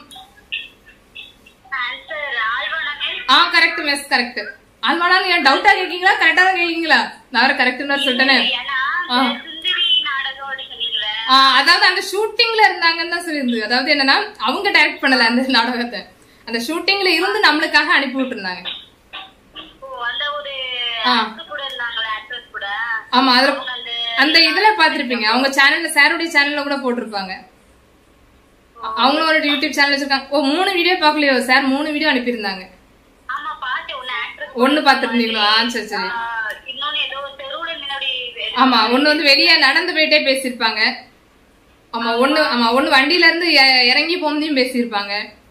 Speaker 4: ஆன்சர் ஆழ்வானாங்க
Speaker 2: ஆ கரெக்ட் மிஸ் கரெக்ட் ஆல்மாடா நீங்க டவுட்டா கேக்கீங்களா கரெக்டா தான் கேக்கீங்களா நான் வேற கரெக்ட்னு சொல்லிட்டேனே
Speaker 4: ஏன்னா
Speaker 2: ஆ.
Speaker 4: இந்த சுந்தரி நாடகம் அப்படி சொன்னீங்களே
Speaker 2: ஆ, அதாவது அந்த ஷூட்டிங்ல இருந்தாங்கன்னு தான் சொல்லியிருந்து அதாவது என்னன்னா அவங்க டைரக்ட் பண்ணல அந்த நாடகத்தை அந்த ஷூட்டிங்ல இருந்து நம்மளுக்காக அனுப்பி விட்டுருந்தாங்க
Speaker 4: ஓ அந்த ஒரு
Speaker 2: ஆ.
Speaker 4: actor கூட இருந்தாங்களே ஆக்ட்ரஸ் கூட
Speaker 2: ஆமா அதுல
Speaker 4: அவங்க அந்த
Speaker 2: அந்த இதுல பாத்திருப்பீங்க அவங்க சேனல்ல சாருடைய சேனல்ல கூட போட்டிருப்பாங்க அ- அவங்களும் ஒரு யூடியூப் சேனல் வச்சிருக்காங்க ஓ மூணு வீடியோ பாக்கலையோ சார் மூணு வீடியோ அனுப்பியிருந்தாங்க
Speaker 4: ஆமா பார்த்தேன் ஒன்னு ஆக்ட்ரஸ்
Speaker 2: ஒண்ணு பாத்துருந்தீங்களா ஆ சரி சரி
Speaker 4: இன்னொன்னு ஏதோ தெருவுல முன்னாடி
Speaker 2: ஆமா ஒண்ணு வந்து வெளியே நடந்து போயிட்டே பேசியிருப்பாங்க ஆமா ஒண்ணு ஆமா ஒண்ணு வண்டியில இருந்து இ- இறங்கி போகும்போதையும் பேசியிருப்பாங்க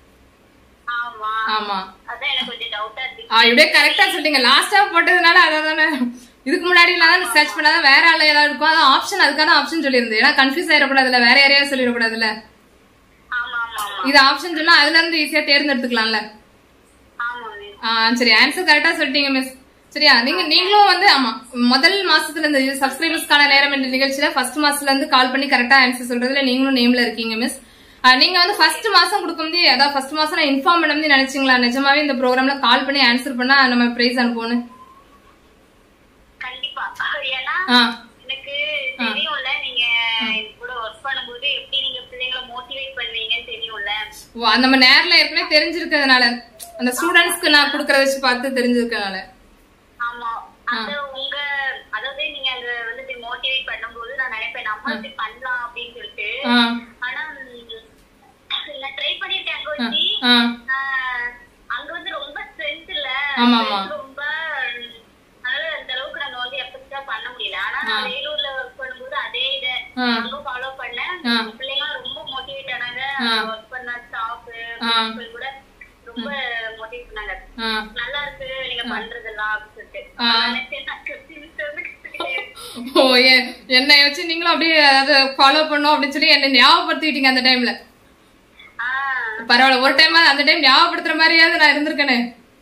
Speaker 4: ஆமா
Speaker 2: ஆமா
Speaker 4: அதான் எனக்கு கொஞ்சம் டவுட்டா இருக்கு
Speaker 2: ஆ இப்படியே கரெக்டா சொல்லிட்டீங்க லாஸ்டா போட்டதுனால அதானே இதுக்கு முன்னாடி நான் சர்ச் பண்ணாதான் வேற ஆள் ஏதாவது இருக்கும் அதான் ஆப்ஷன் அதுக்கான ஆப்ஷன் சொல்லியிருந்தேன் ஏன்னா கன்ஃபியூஸ் ஆயிடக்கூடாதுல்ல வேற யாரையாவது சொல்லிடக்கூடாதுல்ல
Speaker 4: ஆமா ஆமா ஆமா
Speaker 2: இது ஆப்ஷன் சொன்னா அதுல இருந்து ஈஸியா தேர்ந்தெடுத்துக்கலாம்ல
Speaker 4: ஆமா miss.
Speaker 2: ஆ சரி ஆன்சர் கரெக்டா சொல்லிட்டீங்க மிஸ் சரியா நீங்க நீங்களும் வந்து ஆமா முதல் மாசத்துல இந்த சப்ஸ்கிரைபர்ஸ்க்கான நேரம் என்ற நிகழ்ச்சியில ஃபர்ஸ்ட் மாசத்துல இருந்து கால் பண்ணி கரெக்டா ஆன்சர் சொல்றதுல நீங்களும் நேம்ல இருக்கீங்க மிஸ் நீங்க வந்து ஃபர்ஸ்ட் மாசம் கொடுக்கும்போது அதாவது ஃபர்ஸ்ட் மாசம் நான் இன்ஃபார்ம் பண்ண நினைச்சீங்களா நிஜமாவே இந்த ப்ரோக்ராம்ல கால் பண்ணி ஆன்சர் பண்ணா நம்ம பிரைஸ் அனுப்பணும்
Speaker 4: கண்டிப்பா ஏன்னா
Speaker 2: ஆ
Speaker 4: எனக்கு தெரியும்ல நீங்க என் கூட ஒர்க் பண்ணும்போது எப்படி நீங்க பிள்ளைங்களை மோட்டிவேட் பண்ணுவீங்கன்னு தெரியும்ல
Speaker 2: ஓ, அது நம்ம நேர்ல ஏற்கனவே தெரிஞ்சிருக்கிறதுனால அந்த ஸ்டூடெண்ட்ஸ்க்கு நான் கொடுக்கறத வச்சு பார்த்து தெரிஞ்சிருக்கிறதுனால
Speaker 4: ஆமா அது உங்க அதாவது நீங்க அங்க வந்து மோட்டிவேட் பண்ணும்போது நான் நினைப்பேன் நம்ம இப்படி பண்ணலாம் அப்படின்னு சொல்லிட்டு
Speaker 2: ஆ
Speaker 4: ஆனா உம், நான் ட்ரை பண்ணிருக்கேன் அங்க வச்சு
Speaker 2: ஆ
Speaker 4: ஆஹ், அங்க வந்து ரொம்ப ஸ்ட்ரென்த் இல்ல
Speaker 2: ஆமா, ஆமா.
Speaker 4: strength ரொம்ப உம், அதனால அந்த அளவுக்கு நாங்க வந்து எஃபெக்டா பண்ண முடியல ஆனா நான் வேலூர்ல ஒர்க் பண்ணும்போது அதே இத
Speaker 2: ஆ.
Speaker 4: அங்க ஃபாலோ பண்ணேன்
Speaker 2: ஆ.
Speaker 4: பிள்ளைங்க ரொம்ப மோட்டிவேட் ஆனாங்க
Speaker 2: ஆ.
Speaker 4: ஒர்க் பண்ண ஸ்டாஃப்
Speaker 2: ஆ.
Speaker 4: கூட ரொம்ப மோட்டிவேட் பண்ணாங்க
Speaker 2: ஆ
Speaker 4: நல்லா இருக்கு நீங்க பண்றதெல்லாம் அப்படின்னு சொல்லிட்டு
Speaker 2: ஆ.
Speaker 4: நான் நினைச்சேன், நான் கத்துக்கிட்டு வந்து கத்துக்கிட்டேன்.
Speaker 2: ஓ ஏ- என்னை வச்சு நீங்களும் அப்படியே அதை ஃபாலோ பண்ணும் அப்படின்னு சொல்லி என்னை ஞாபகப்படுத்திக்கிட்டீங்க அந்த டைம்ல
Speaker 4: ஆ,
Speaker 2: பரவாயில்ல ஒரு டைம் அந்த டைம் ஞாபகப்படுத்துற மாதிரியாவது நான் இருந்திருக்கேனே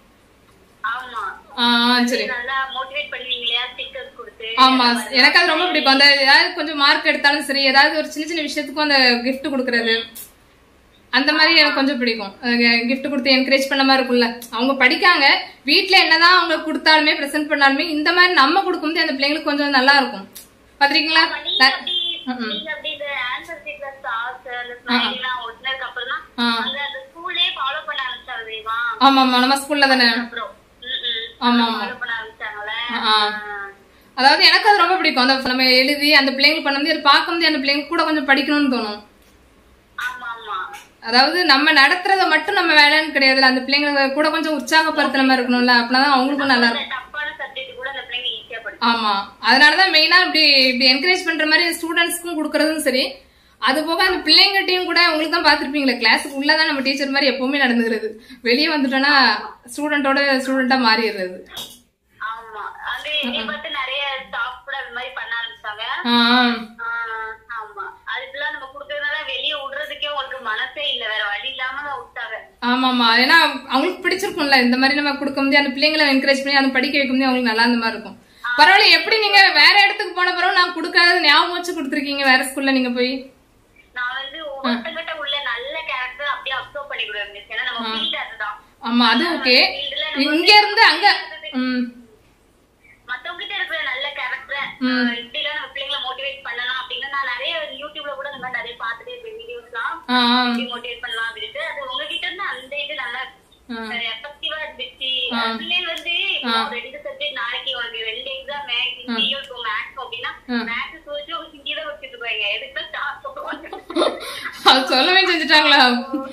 Speaker 4: ஆமா
Speaker 2: ஆ சரி
Speaker 4: நல்லா மோட்டிவேட் பண்ணுவீங்களா ஸ்டிக்கர்ஸ் கொடுத்து
Speaker 2: ஆமா எனக்கு அது ரொம்ப பிடிக்கும் அந்த ஏதாவது கொஞ்சம் மார்க் எடுத்தாலும் சரி ஏதாவது ஒரு சின்ன சின்ன விஷயத்துக்கும் அந்த gift கொடுக்கறது அந்த மாதிரி எனக்கு கொஞ்சம் பிடிக்கும் gift கொடுத்து என்கரேஜ் பண்ண மாதிரி இருக்கும்ல அவங்க படிக்காங்க வீட்ல என்னதான் அவங்க கொடுத்தாலுமே பிரசன்ட் பண்ணாலுமே இந்த மாதிரி நம்ம கொடுக்கும்போது அந்த பிள்ளைங்களுக்கு கொஞ்சம் நல்லா இருக்கும் பாத்திருக்கீங்களா
Speaker 4: ஆமா, நீங்க அப்படி நீங்க அப்படி இந்த ஆன்சர் சீட்ல ஸ்டார்ஸ் அந்த ஸ்மைல் எல்லாம் ஒட்டினதுக்கு அப்புறம் தான்
Speaker 2: ஆ.
Speaker 4: அங்க அந்த ஸ்கூல்லே ஃபாலோ பண்ண ஆரம்பிச்சாங்க தெரியுமா
Speaker 2: ஆமா ஆமா நம்ம ஸ்கூல்ல தானே
Speaker 4: அப்புறம்
Speaker 2: ஆமா, ஆமா.
Speaker 4: ஃபாலோ பண்ண ஆரம்பிச்சாங்கல்ல
Speaker 2: ஆ. அதாவது எனக்கு அது ரொம்ப பிடிக்கும் அந்த நம்ம எழுதி அந்த பிள்ளைங்களுக்கு பண்ணும்போது அதை பார்க்கும்போது அந்த பிள்ளைங்க கூட கொஞ்சம் படிக்கணும்னு தோணும்
Speaker 4: ஆமா ஆமா
Speaker 2: அதாவது நம்ம நடத்துறத மட்டும் நம்ம வேலைன்னு கிடையாதுல அந்த பிள்ளைங்களை கூட கொஞ்சம் உற்சாகப்படுத்துற மாதிரி இருக்கணும்ல அப்படின்னா அவங்களுக்கும் நல்லா இருக்கும்
Speaker 4: அந்த தப்பான சப்ஜெக்ட் கூட அந்த பிள்ளைங்க ஈஸியா படிச்சு
Speaker 2: ஆமா அதனாலதான் மெயினா இப்படி இப்படி என்கரேஜ் பண்ற மாதிரி ஸ்டூடெண்ட்ஸ்க்கும் கொடுக்கறதும் சரி அது போக அந்த பிள்ளைங்கிட்டையும் கூட உங்களுக்கு தான் பாத்திருப்பீங்களா கிளாஸுக்கு உள்ளதான் நம்ம டீச்சர் மாதிரி எப்பவுமே நடந்துக்கிறது வெளியே வந்துட்டோம்னா ஸ்டூடெண்டோட ஸ்டூடெண்டா மாறிடுறது
Speaker 4: ஆமா அது என்னை பார்த்து நிறைய ஸ்டாஃப் கூட அது மாதிரி பண்ண ஆரம்பிச்சாங்க
Speaker 2: ஆ,
Speaker 4: ஆஹ் ஆமா அதுக்கெல்லாம் நம்ம கொடுக்கறதுனால வெளியே விடுறதுக்கே உங்களுக்கு மனசே இல்ல வேற வழி இல்லாம தான் விட்டாங்க
Speaker 2: ஆமா ஆமா ஏன்னா அவங்களுக்கு பிடிச்சிருக்கும்ல இந்த மாதிரி நம்ம கொடுக்க முடியாது அந்த பிள்ளைங்களை என்கரேஜ் பண்ணி அதை படிக்க வைக்க முடியும் அவங்களுக்கு நல்லா இந்த மாதிரி இருக்கும் பரவாயில்ல எப்படி நீங்க வேற இடத்துக்கு போன பிறகு நான் கொடுக்காத ஞாபகம் வச்சு கொடுத்துருக்கீங்க வேற ஸ்கூல்ல நீங்க போய்
Speaker 4: நான் வந்து ஒவ்வொருத்தங்கிட்ட உள்ள நல்ல கேரக்டர் அப்படியே அப்சர்வ் பண்ணிக்கிடுவேன் மிஸ் ஏன்னா நம்ம ஃபீல்டு அதுதான்
Speaker 2: ஆமா அது ஓகே இங்க இருந்து அங்க ம்
Speaker 4: மத்தவங்க கிட்ட இருக்கிற நல்ல கேரக்டர் இப்படி எல்லாம் நம்ம பிள்ளைங்களை மோட்டிவேட் பண்ணலாம் அப்படின்னு நான் நிறைய யூடியூப்ல கூட இந்த மாதிரி நிறைய பார்த்துட்டே இருப்பேன் வீடியோஸ்லாம்
Speaker 2: ஆ ஆ.
Speaker 4: எப்படி மோட்டிவேட் பண்ணலாம் அப்படின்ட்டு அது உங்ககிட்ட இருந்து அந்த இது நல்லா எஃபெக்டிவா இருந்துச்சு பிள்ளைங்க வந்து இப்போ ரெண்டு சப்ஜெக்ட் நாளைக்கு உனக்கு ரெண்டு எக்ஸாம் ஹிந்தியும் இப்போ மேக்ஸ் அப்படின்னா மேக்ஸ் சோச்சு உங்க ஹிந்தி தான் வச்சுட்டு இருப்பாங்க எதுக்கு ஸ்டார்ட் பண்ணுவாங்க
Speaker 2: அது சொல்லவே செஞ்சுட்டாங்களா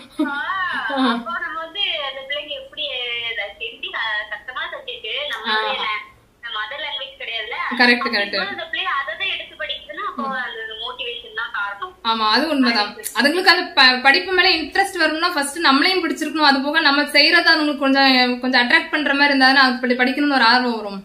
Speaker 4: ஆஹ் அப்போ நம்ம வந்து அந்த பிள்ளைங்க எப்படி அஹ் ஹிந்தி க- கஷ்டமான சப்ஜெக்ட் நம்ம மதர் லாங்குவேஜ் கிடையாதுல்ல
Speaker 2: Correct, correct.
Speaker 4: அப்போ அந்த பிள்ளை அதை தான் எடுத்து படிக்குதுன்னா அப்போ அந்த மோட்டிவேஷன் தான் காரணம்
Speaker 2: ஆமா அது உண்மைதான் அதுங்களுக்கு அந்த ப- படிப்பு மேல இன்ட்ரெஸ்ட் வரணும்னா ஃபர்ஸ்ட் நம்மளையும் பிடிச்சிருக்கணும் அது போக நம்ம செய்யறத அதுங்களுக்கு கொஞ்சம் கொஞ்சம் அட்ராக்ட் பண்ற மாதிரி இருந்தா அப்படி படிக்கணும்னு ஒரு ஆர்வம் வரும்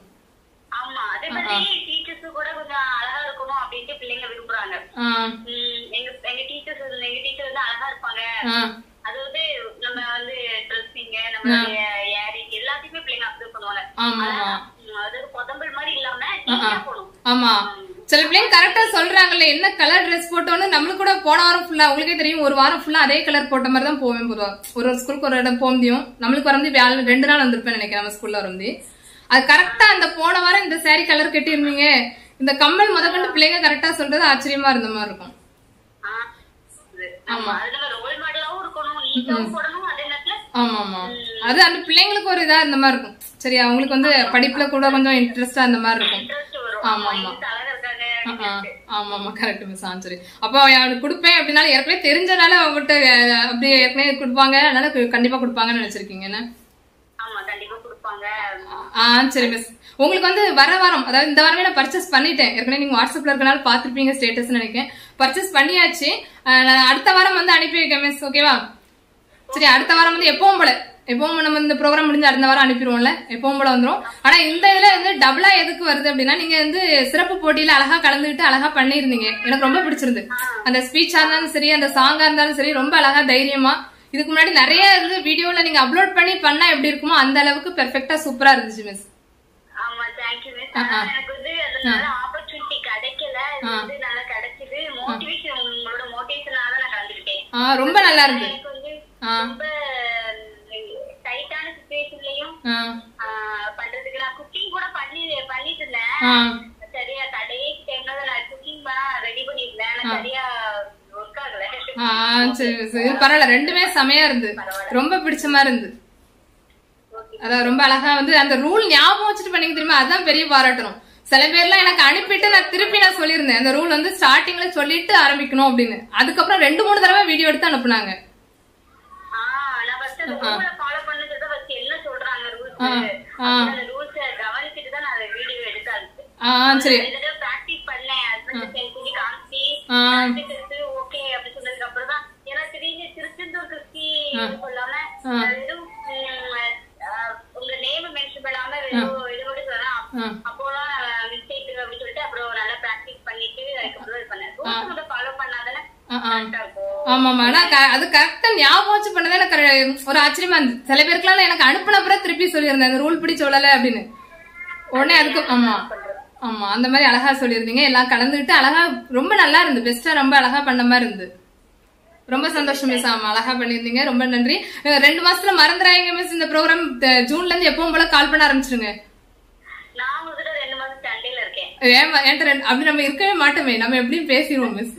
Speaker 4: ஆமா அதே மாதிரி டீச்சர்ஸ் கூட கொஞ்சம் அழகா இருக்கணும் அப்படின்ட்டு பிள்ளைங்க விரும்புறாங்க
Speaker 2: ஆ,
Speaker 4: உம் எங்க எங்க டீச்சர்ஸ் எங்க டீச்சர் வந்து அழகா இருப்பாங்க
Speaker 2: ஆ,
Speaker 4: அது வந்து நம்ம வந்து ட்ரெஸ்ஸிங் நம்மளுடைய ஏரிங் எல்லாத்தையுமே பிள்ளைங்க அப்சர்வ் பண்ணுவாங்க
Speaker 2: ஆமா ஆமா
Speaker 4: உம் அதாவது கொதம்பல் மாதிரி இல்லாம நீட்டா போகணும்
Speaker 2: ஆமா சில பிள்ளைங்க கரெக்டா சொல்றாங்கல்ல என்ன கலர் ட்ரெஸ் போட்டோன்னு நம்மளுக்கு கூட போன வாரம் ஃபுல்லா உங்களுக்கே தெரியும் ஒரு வாரம் ஃபுல்லா அதே கலர் போட்ட மாதிரி தான் போவேன் பொதுவா ஒரு ஒரு ஸ்கூலுக்கு ஒரு இடம் போக முடியும் நம்மளுக்கு வந்து வியாழ- ரெண்டு நாள் வந்திருப்பேன் நினைக்கிறேன் நம்ம ஸ்கூல்ல வந்து அது கரெக்டா அந்த போன வாரம் இந்த saree கலர் கட்டி இருந்தீங்க இந்த கம்மல் முதற்கொண்டு பிள்ளைங்க கரெக்டா சொல்றது ஆச்சரியமா இருந்த மாதிரி இருக்கும்
Speaker 4: ஆஹ் இது. ஆமா அது நம்ம ரோல் மாடலாவும் இருக்கணும் நீட்டாவும் போடணும் அதே நேரத்துல
Speaker 2: ஆமா ஆமா அது அந்த பிள்ளைங்களுக்கு ஒரு இதா இந்த மாதிரி இருக்கும் சரி அவங்களுக்கு வந்து படிப்புல கூட கொஞ்சம் இன்ட்ரெஸ்டா அந்த மாதிரி இருக்கும்
Speaker 4: இன்ட்ரெஸ்ட் வரும்
Speaker 2: ஆமா, ஆமா.
Speaker 4: இந்த அழகா இருக்காங்க
Speaker 2: ஆ, ஆமா ஆமா கரெக்ட் மிஸ் ஆ சரி அப்போ அவனுக்கு கொடுப்பேன் அப்படின்னாலும் ஏற்கனவே தெரிஞ்சனால அவங்ககிட்ட அஹ், அப்படியே ஏற்கனவே கொடுப்பாங்க அதனால கு- கண்டிப்பா கொடுப்பாங்கன்னு நினைச்சிருக்கீங்க என்ன
Speaker 4: ஆமா கண்டிப்பா கொடுப்பாங்க
Speaker 2: ஆ சரி மிஸ் உங்களுக்கு வந்து வர வாரம் அதாவது இந்த வாரமே நான் பர்ச்சேஸ் பண்ணிட்டேன் ஏற்கனவே நீங்க வாட்ஸ்அப்ல இருக்கனால பாத்திருப்பீங்க ஸ்டேட்டஸ் நினைக்கிறேன் பர்ச்சேஸ் பண்ணியாச்சு அஹ், நான் அடுத்த வாரம் வந்து அனுப்பி வைக்கேன் மிஸ் ஓகேவா சரி அடுத்த வாரம் வந்து எப்பவும் போல எப்பவும் நம்ம இந்த ப்ரோக்ராம் முடிஞ்சு அடுத்த வாரம் அனுப்பிடுவோம்ல எப்பவும் போல வந்துரும் ஆனா இந்த இதுல வந்து டபுளா எதுக்கு வருது அப்படின்னா நீங்க வந்து சிறப்பு போட்டியில அழகா கலந்துக்கிட்டு அழகா பண்ணிருந்தீங்க எனக்கு ரொம்ப பிடிச்சிருந்து அந்த ஸ்பீச்சா இருந்தாலும் சரி அந்த சாங்கா இருந்தாலும் சரி ரொம்ப அழகா தைரியமா இதுக்கு முன்னாடி நிறைய இது வீடியோல நீங்க அப்லோட் பண்ணி பண்ணா எப்படி இருக்குமோ அந்த அளவுக்கு பெர்ஃபெக்ட்டா சூப்பரா இருந்துச்சு மிஸ்
Speaker 4: ஆமா தேங்க்யூ மிஸ் ஆனா எனக்கு வந்து அது நல்ல ஆப்பர்ச்சுனிட்டி கிடைக்கல இது வந்து நல்லா கிடைச்சது மோட்டிவேஷன் உங்களோட மோட்டிவேஷனால தான் நான் கலந்துக்கிட்டேன்
Speaker 2: ஆ, ரொம்ப நல்லா இருந்து
Speaker 4: எனக்கு வந்து
Speaker 2: ஆ.
Speaker 4: ரொம்ப டைட்டான சுச்சுவேஷன்லயும்
Speaker 2: ஆ,
Speaker 4: பண்றதுக்கு நான் குக்கிங் கூட பண்ணி பண்ணிட்டு இருந்தேன்
Speaker 2: ஆ,
Speaker 4: சரியா கடைசி டைம்ல தான் நான் குக்கிங் ரெடி பண்ணிருந்தேன் ஆனா சரியா ஒர்க் ஆகல
Speaker 2: ஆ, சரி மிஸ் இது பரவாயில்ல ரெண்டுமே செமையா இருந்து ரொம்ப பிடிச்ச மாதிரி இருந்து அதான் ரொம்ப அழகா வந்து அந்த ரூல் ஞாபகம் வச்சுட்டு பண்ணிக்க தெரியுமா அதான் பெரிய பாராட்டணும் சில பேர்லாம் எனக்கு அனுப்பிட்டு நான் திருப்பி நான் சொல்லியிருந்தேன் அந்த ரூல் வந்து ஸ்டார்டிங்ல சொல்லிட்டு ஆரம்பிக்கணும் அப்படின்னு அதுக்கப்புறம் ரெண்டு மூணு தடவை வீடியோ எடுத்து அனுப்புனாங்க
Speaker 4: ஆஹ் நான் ஃபர்ஸ்ட் அந்த ரூலை ஃபாலோ பண்ணது ஃபர்ஸ்ட் என்ன சொல்றாங்க ரூல்ஸ்
Speaker 2: ஆ.
Speaker 4: அந்த ரூல்ஸ் கவனிச்சுட்டு தான் நான் அந்த வீடியோ எடுக்க ஆரம்பிச்சேன்
Speaker 2: ஆ சரி
Speaker 4: பிராக்டிஸ் பண்ணேன் ஹஸ்பண்ட் சொல்லி காமிச்சு
Speaker 2: ஆ.
Speaker 4: எடுத்து ஓகே அப்படி சொன்னதுக்கு அப்புறம் தான் ஏன்னா திடீர்னு திருச்செந்தூர் கிறிஸ்டி சொல்லாம
Speaker 2: ஆ.
Speaker 4: வெறும் உம், அஹ், உங்க நேம் மென்ஷன் பண்ணாம வெறும் இது மட்டும் சொல்லலாம்
Speaker 2: ஆ.
Speaker 4: அப்போலாம் மிஸ்டேக் அப்படி சொல்லிட்டு அப்புறம் நல்லா பிராக்டிஸ் பண்ணிட்டு அதுக்கப்புறம் இது பண்ணேன் ரூல்ஸ் மட்டும் ஃபாலோ பண்ணாதானே
Speaker 2: ஆ, ஆ.
Speaker 4: கரெக்டா இருக்கும்
Speaker 2: ஆமா ஆமா ஆனா க- அது கரெக்டா ஞாபகம் வச்சு பண்ணதே எனக்கு கர- ஒரு ஆச்சரியமா இருந்துச்சு சில பேருக்குலாம் எனக்கு அனுப்புன அப்புறம் திருப்பி சொல்லியிருந்தேன் அந்த ரூல் படி சொல்லல அப்படின்னு உடனே அதுக்கு ஆமா ஆமா அந்த மாதிரி அழகா சொல்லியிருந்தீங்க எல்லாம் கலந்துக்கிட்டு அழகா ரொம்ப நல்லா இருந்து பெஸ்டா ரொம்ப அழகா பண்ண மாதிரி இருந்து ரொம்ப சந்தோஷம் மிஸ் ஆமா அழகா பண்ணிருந்தீங்க ரொம்ப நன்றி அஹ் ரெண்டு மாசத்துல மறந்துடாதீங்க மிஸ் இந்த ப்ரோக்ராம் ஜூன்ல இருந்து எப்பவும் போல கால் பண்ண ஆரம்பிச்சிருங்க
Speaker 4: நான் உங்ககிட்ட ரெண்டு மாசம் சண்டையில இருக்கேன்
Speaker 2: ஏமா என்கிட்ட ரெண்டு- அப்படி நம்ம இருக்கவே மாட்டோமே நம்ம எப்படியும் பேசிடுவோம் மிஸ்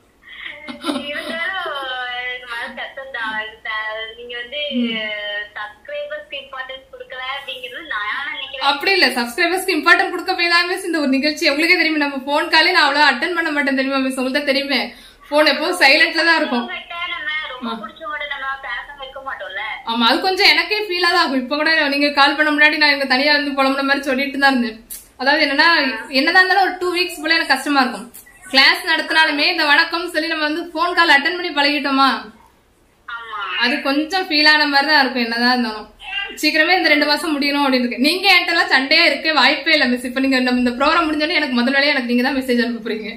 Speaker 4: இருந்தாலும் எனக்கு மனசு கஷ்டம்தான். இது த- நீங்க வந்து சப்ஸ்கிரைபர்ஸ்க்கு இம்பார்ட்டன்ஸ் கொடுக்கல அப்படிங்கிறது நான் நினைக்கிறேன்
Speaker 2: அப்படி இல்ல சப்ஸ்கிரைபர்ஸ்க்கு இம்பார்ட்டன்ட் கொடுக்க போய் தான் மிஸ் இந்த ஒரு நிகழ்ச்சி உங்களுக்கே தெரியும் நம்ம போன் காலே நான் அவ்வளவு அட்டன் பண்ண மாட்டேன் தெரியுமா மிஸ் உங்களுக்கு தெரியுமே போன் எப்பவும் சைலண்ட்ல தான் இருக்கும்
Speaker 4: உங்ககிட்ட நம்ம ரொம்ப பிடிச்சவங்கள்ட்ட நம்ம பேசாம இருக்க மாட்டோம்ல
Speaker 2: ஆமா அது கொஞ்சம் எனக்கே ஃபீலா தான் ஆகும் இப்ப கூட நீங்க கால் பண்ண முன்னாடி நான் இங்க தனியா இருந்து புலம்புன மாதிரி சொல்லிட்டு தான் இருந்தேன் அதாவது என்னன்னா என்னதான் இருந்தாலும் ஒரு டூ வீக்ஸ் போல எனக்கு கஷ்டமா இருக்கும் கிளாஸ் நடத்தினாலுமே இந்த வணக்கம் சொல்லி நம்ம வந்து ஃபோன் கால் அட்டன் பண்ணி பழகிட்டோமா
Speaker 4: ஆமா
Speaker 2: அது கொஞ்சம் ஃபீல் ஆன மாதிரி தான் இருக்கும் என்னதான் இருந்தாலும் சீக்கிரமே இந்த ரெண்டு மாசம் முடியணும் அப்படின்னு இருக்கு நீங்க என்கிட்ட எல்லாம் சண்டையா இருக்க வாய்ப்பே இல்லை மிஸ் இப்ப நீங்க நம்ம இந்த ப்ரோக்ராம் முடிஞ்சோடனே எனக்கு முதல் வேலையா எனக்கு நீங்க தான் மெசேஜ் அனுப்ப போறீங்க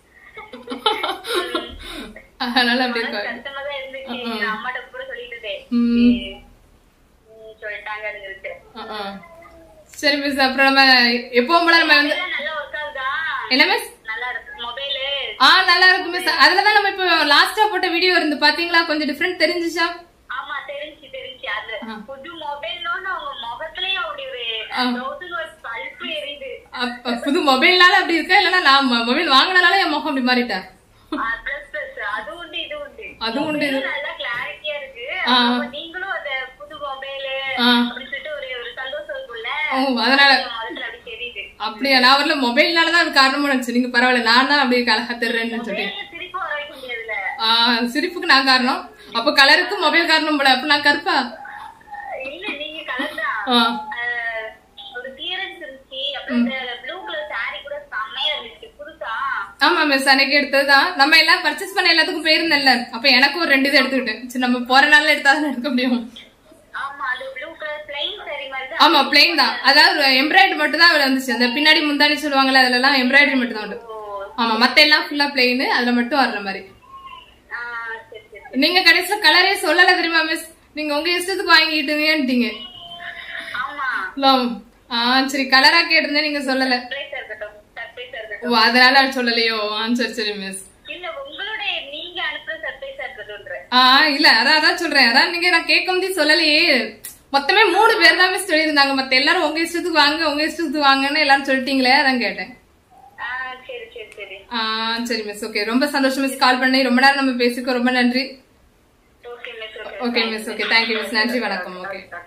Speaker 2: அதனால அப்படி
Speaker 4: மனசு
Speaker 2: இருக்கு
Speaker 4: கஷ்டமா தான் இருந்துச்சு நான் அம்மாட்ட கூட சொல்லிட்டு இருந்தேன்
Speaker 2: ம்.
Speaker 4: ம், சொல்லிட்டாங்கன்னு சொல்லிட்டு
Speaker 2: ஆ, ஆ. சரி மிஸ் அப்புறம் நம்ம எப்பவும் போல நம்ம வந்து
Speaker 4: எல்லாம் நல்லா ஒர்க் ஆகுதா
Speaker 2: என்ன மிஸ்
Speaker 4: நல்லா இருக்கு மொபைலு
Speaker 2: ஆ நல்லா இருக்கு மிஸ் அதுலதான் நம்ம இப்போ லாஸ்டா போட்ட வீடியோ இருந்து பாத்தீங்களா கொஞ்சம் டிஃபரெண்ட் தெரிஞ்சுச்சா
Speaker 4: ஆமா தெரிஞ்சு தெரிஞ்சு அது புது மொபைல்னு அவங்க முகத்திலயும் அப்படி ஒரு தௌசண்ட் ஒரு பல்பு எரியுது
Speaker 2: அப்ப புது மொபைல்னால அப்படி இருக்கா இல்லன்னா நான் மொபைல் வாங்கினால என் முகம் அப்படி மாறிட்டா
Speaker 4: பிளஸ் பிளஸ் அது உண்டு இது உண்டு
Speaker 2: அது உண்டு, இது-
Speaker 4: Mobile நல்லா கிளாரிட்டியா இருக்கு
Speaker 2: ஆ.
Speaker 4: அப்ப நீங்களும் அந்த புது மொபைல்
Speaker 2: ஆ.
Speaker 4: அப்படின்னு சொல்லிட்டு ஒரு ஒரு சந்தோஷம் இருக்கும்ல
Speaker 2: ஓ அதனால
Speaker 4: முகத்துல அப்படி தெரியுது
Speaker 2: அப்படியா நான் வரல மொபைல்னாலதான் அது காரணமா நினைச்சு நீங்க பரவாயில்ல நான் தான் அப்படியே கலகா தர்றேன்னு சொல்லி
Speaker 4: மொபைல்ல சிரிப்பு வர வைக்க முடியாதுல்ல
Speaker 2: ஆ சிரிப்புக்கு நான் காரணம் அப்ப கலருக்கு மொபைல் காரணம் போல அப்ப நான் கருப்பா
Speaker 4: இல்ல நீங்க கலர் தான்
Speaker 2: ஆ.
Speaker 4: அஹ், ஒரு கிளியரன்ஸ் இருந்துச்சு அப்புறம் இந்த ப்ளூ கலர் saree கூட செம்மையா இருந்துச்சு புதுசா
Speaker 2: ஆமா மிஸ் அன்னைக்கு எடுத்ததுதான் நம்ம எல்லாம் பர்ச்சேஸ் பண்ண எல்லாத்துக்கும் போயிருந்தேன்ல அப்ப எனக்கு ஒரு ரெண்டு இது எடுத்துக்கிட்டேன் சரி நம்ம போற நாள்ல எடுத்தாதான் எடுக்க முடியும்
Speaker 4: ஆமா அது ப்ளூ கலர் பிளைன் saree மாதிரி தான்
Speaker 2: ஆமா பிளெயின் தான் அதாவது எம்ப்ராய்டரி மட்டும் தான் வந்துச்சு அந்த பின்னாடி முந்தானி சொல்லுவாங்கல்ல அதுல எல்லாம் எம்ப்ராய்டரி மட்டும் தான் உண்டு ஆமா மத்த எல்லாம் ஃபுல்லா பிளெயின் அதுல மட்டும் வர்ற மாதிரி
Speaker 4: ஆ, சரி சரி
Speaker 2: நீங்க கடைசியில கலரே சொல்லல தெரியுமா மிஸ் நீங்க உங்க இஷ்டத்துக்கு வாங்கிட்டுங்கன்ட்டீங்க
Speaker 4: ஆமா
Speaker 2: ஆ சரி கலரா கேட்டிருந்தேன் நீங்க சொல்லல
Speaker 4: சர்ப்ரைஸா இருக்கட்டும் சர்ப்ரைஸா இருக்கட்டும்
Speaker 2: ஓ அதனால அது சொல்லலையோ ஆ சரி சரி மிஸ்
Speaker 4: இல்ல உங்களுடைய நீங்க அனுப்புற சர்ப்ரைஸா இருக்கட்டும்ன்ற
Speaker 2: ஆ இல்ல அதான் அதான் சொல்றேன் அதான் நீங்க நான் கேட்க முடியும் சொல்லலையே மொத்தமே மூணு பேர் தான் மிஸ் சொல்லியிருந்தாங்க மத்த எல்லாரும் உங்க இஷ்டத்துக்கு வாங்க உங்க இஷ்டத்துக்கு வாங்கன்னு எல்லாரும் சொல்லிட்டீங்களே அதான் கேட்டேன்
Speaker 4: ஆ சரி சரி சரி
Speaker 2: ஆ சரி மிஸ் ஓகே ரொம்ப சந்தோஷம் மிஸ் கால் பண்ணி ரொம்ப நேரம் நம்ம பேசிக்கோ ரொம்ப நன்றி
Speaker 4: okay miss
Speaker 2: okay miss okay thank you miss நன்றி வணக்கம் ஓகே
Speaker 4: ஓகே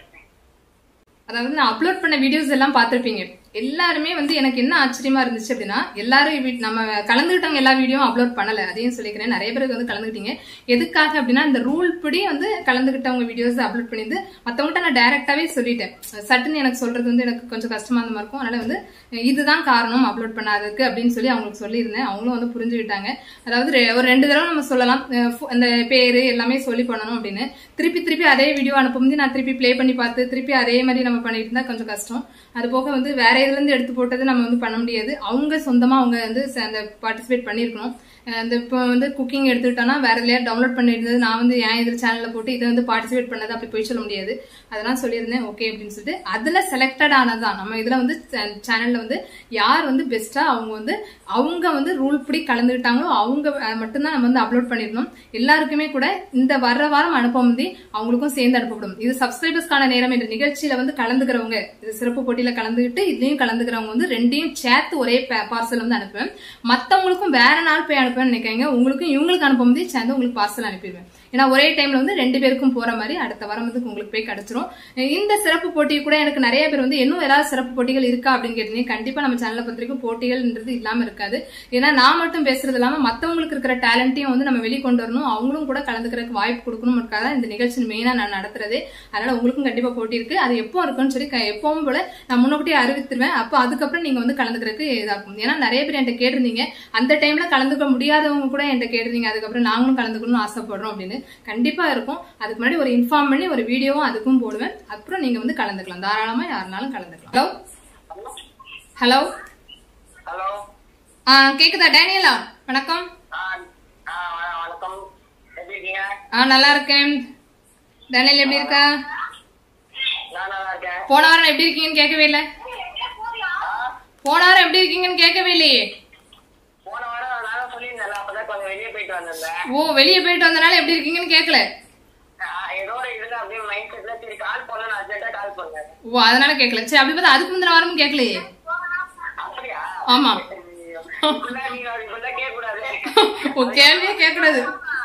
Speaker 2: அதாவது நான் அப்லோட் பண்ண வீடியோஸ் எல்லாம் பார்த்திருப்பீங்க எல்லாருமே வந்து எனக்கு என்ன ஆச்சரியமா இருந்துச்சு அப்படின்னா எல்லாரும் வீ- நம்ம கலந்துக்கிட்டவங்க எல்லா வீடியோவும் அப்லோட் பண்ணல அதையும் சொல்லிக்கிறேன் நிறைய பேருக்கு வந்து கலந்துக்கிட்டீங்க எதுக்காக அப்படின்னா இந்த ரூல் படி வந்து கலந்துக்கிட்டவங்க வீடியோஸ் அப்லோட் பண்ணிருந்து மத்தவங்ககிட்ட நான் டைரக்டாவே சொல்லிட்டேன் சட்டுன்னு எனக்கு சொல்றது வந்து எனக்கு கொஞ்சம் கஷ்டமா இருந்த மாதிரி இருக்கும் அதனால வந்து இதுதான் காரணம் அப்லோட் பண்ணாததுக்கு அப்படின்னு சொல்லி அவங்களுக்கு சொல்லியிருந்தேன் அவங்களும் வந்து புரிஞ்சுக்கிட்டாங்க அதாவது ரெ- ஒரு ரெண்டு தடவை நம்ம சொல்லலாம் அஹ் ஃபு- அந்த பேரு எல்லாமே சொல்லி பண்ணணும் அப்படின்னு திருப்பி திருப்பி அதே வீடியோ அனுப்பும்போது நான் திருப்பி ப்ளே பண்ணி பார்த்து திருப்பி அதே மாதிரி நம்ம பண்ணிட்டு இருந்தா கொஞ்சம் கஷ்டம் அது போக வந்து வேற இதுல இருந்து எடுத்து போட்டது நம்ம வந்து பண்ண முடியாது அவங்க சொந்தமா அவங்க வந்து ச- அந்த பார்ட்டிசிபேட் பண்ணிருக்கணும் அஹ் அந்த இப்போ வந்து குக்கிங் எடுத்துக்கிட்டோம்னா வேற எதுலயா டவுன்லோட் பண்ணியிருந்தது நான் வந்து என் இதில் சேனல்ல போட்டு இதை வந்து பார்ட்டிசிபேட் பண்ணது அப்படி போய் சொல்ல முடியாது அதெல்லாம் சொல்லியிருந்தேன் ஓகே அப்படின்னு சொல்லிட்டு அதுல செலக்டட் ஆனதுதான் நம்ம இதுல வந்து சேனல்ல வந்து யார் வந்து பெஸ்டா அவங்க வந்து அவங்க வந்து ரூல் படி கலந்துக்கிட்டாங்களோ அவங்க அஹ், மட்டும்தான் நம்ம வந்து அப்லோட் பண்ணிருந்தோம் எல்லாருக்குமே கூட இந்த வர்ற வாரம் அனுப்பும்போது அவங்களுக்கும் சேர்ந்து அனுப்பப்படும் இது சப்ஸ்கிரைபர்ஸ்க்கான நேரம் என்ற நிகழ்ச்சியில வந்து கலந்துக்கிறவங்க இது சிறப்பு போட்டியில கலந்துக்கிட்டு இதுலயும் கலந்துக்கிறவங்க வந்து ரெண்டையும் சேர்த்து ஒரே பார்சல் வந்து அனுப்புவேன் மத்தவங்களுக்கும் வேற நாள் போய் அனுப்புவேன்னு நினைக்காங்க உங்களுக்கும் இவங்களுக்கு அனுப்பும்போது சேர்ந்து உங்களுக்கு பார்சல் அனுப்பிடுவேன் ஏன்னா ஒரே டைம்ல வந்து ரெண்டு பேருக்கும் போற மாதிரி அடுத்த வாரம் வந்து உங்களுக்கு போய் கிடைச்சிரும் இந்த சிறப்பு போட்டி கூட எனக்கு நிறைய பேர் வந்து இன்னும் ஏதாவது சிறப்பு போட்டிகள் இருக்கா அப்படின்னு கேட்டீங்க கண்டிப்பா நம்ம சேனலை பொறுத்த வரைக்கும் போட்டிகள்ன்றது இல்லாம இருக்காது ஏன்னா நான் மட்டும் பேசுறது இல்லாம மத்தவங்களுக்கு இருக்கிற டேலண்ட்டையும் வந்து நம்ம வெளிக்கொண்டு வரணும் அவங்களும் கூட கலந்துக்கிறதுக்கு வாய்ப்பு கொடுக்கணும் தான் இந்த நிகழ்ச்சி மெயினா நான் நடத்துறதே அதனால உங்களுக்கும் கண்டிப்பா போட்டி இருக்கு அது எப்போ இருக்குன்னு சொல்லி க- எப்பவும் போல நான் முன்னக்கூட்டியே அறிவித்துருவேன் அப்போ அதுக்கப்புறம் நீங்க வந்து கலந்துக்கிறதுக்கு இதாகும் ஏன்னா நிறைய பேர் என்கிட்ட கேட்டிருந்தீங்க அந்த டைம்ல கலந்துக்க முடியாதவங்க கூட என்கிட்ட கேட்டிருந்தீங்க அதுக்கப்புறம் நாங்களும் கலந்துக்கணும்னு ஆசைப்படுறோம் அப்படின்னு கண்டிப்பா இருக்கும் அதுக்கு முன்னாடி ஒரு இன்ஃபார்ம் பண்ணி ஒரு வீடியோவும் அதுக்கும் போடுவேன் அப்புறம் நீங்க வந்து கலந்துக்கலாம் தாராளமா யாருனாலும் கலந்துக்கலாம் ஹலோ ஹலோ
Speaker 3: ஹலோ
Speaker 2: ஆ கேக்குதா டேனியலா வணக்கம்
Speaker 3: வணக்கம் எப்படி இருக்கீங்க
Speaker 2: ஆ நல்லா இருக்கேன் டேனியல் எப்படி இருக்கா
Speaker 3: நான் நல்லா இருக்கேன்
Speaker 2: போன வாரம் எப்படி இருக்கீங்கன்னு கேட்கவே இல்லை போன வாரம் எப்படி இருக்கீங்கன்னு கேட்கவே இல்லையே
Speaker 3: போன வாரம் நானும் சொல்லியிருந்தேன் அப்பதான் கொஞ்சம் வெளியே போயிட்டு வந்திருந்தேன்
Speaker 2: ஓ வெளியே போயிட்டு வந்தனால எப்படி இருக்கீங்கன்னு கேட்கல
Speaker 3: ஆஹ் ஏதோ ஒரு இதுல அப்படியே மைண்ட் செட்ல சரி கால் பண்ணலாம் அர்ஜென்ட்டா கால் பண்ணேன்
Speaker 2: ஓ அதனால கேட்கல சரி அப்படி பார்த்தா அதுக்கு முந்தின வாரமும் கேட்கலையே
Speaker 3: அப்படியா
Speaker 2: ஆமா
Speaker 3: இப்படிலாம் நீங்க அப்படி இப்படிலாம் கேட்க கூடாது
Speaker 2: ஓ கேள்வியே கேட்கக்கூடாது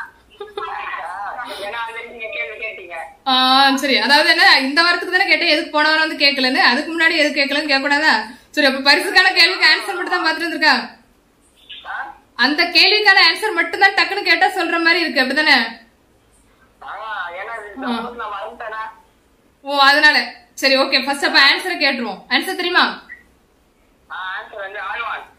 Speaker 3: ஏன்னா அது நீங்க கேள்வி கேட்டீங்க
Speaker 2: ஆ சரி அதாவது என்ன இந்த வாரத்துக்கு தானே கேட்டேன் எதுக்கு போன வாரம் வந்து கேட்கலன்னு அதுக்கு முன்னாடி எதுக்கு கேட்கலன்னு கேட்கக்கூடாதா சரி அப்ப பரிசுக்கான கேள்விக்கு ஆன்சர் மட்டும் தான் பார்த்துட்டு இருந்திருக்கா
Speaker 3: ஆஹ்
Speaker 2: அந்த கேள்விக்கான ஆன்சர் மட்டும் தான் டக்குன்னு கேட்டா சொல்ற மாதிரி இருக்கு அப்படிதானே
Speaker 3: ஆஹ் ஏன்னா இது suppose நான் மறந்துட்டேனா
Speaker 2: ஓ அதனால சரி ஓகே ஃபர்ஸ்ட் அப்ப ஆன்சரை கேட்டுருவோம் ஆன்சர் தெரியுமா
Speaker 3: ஆஹ்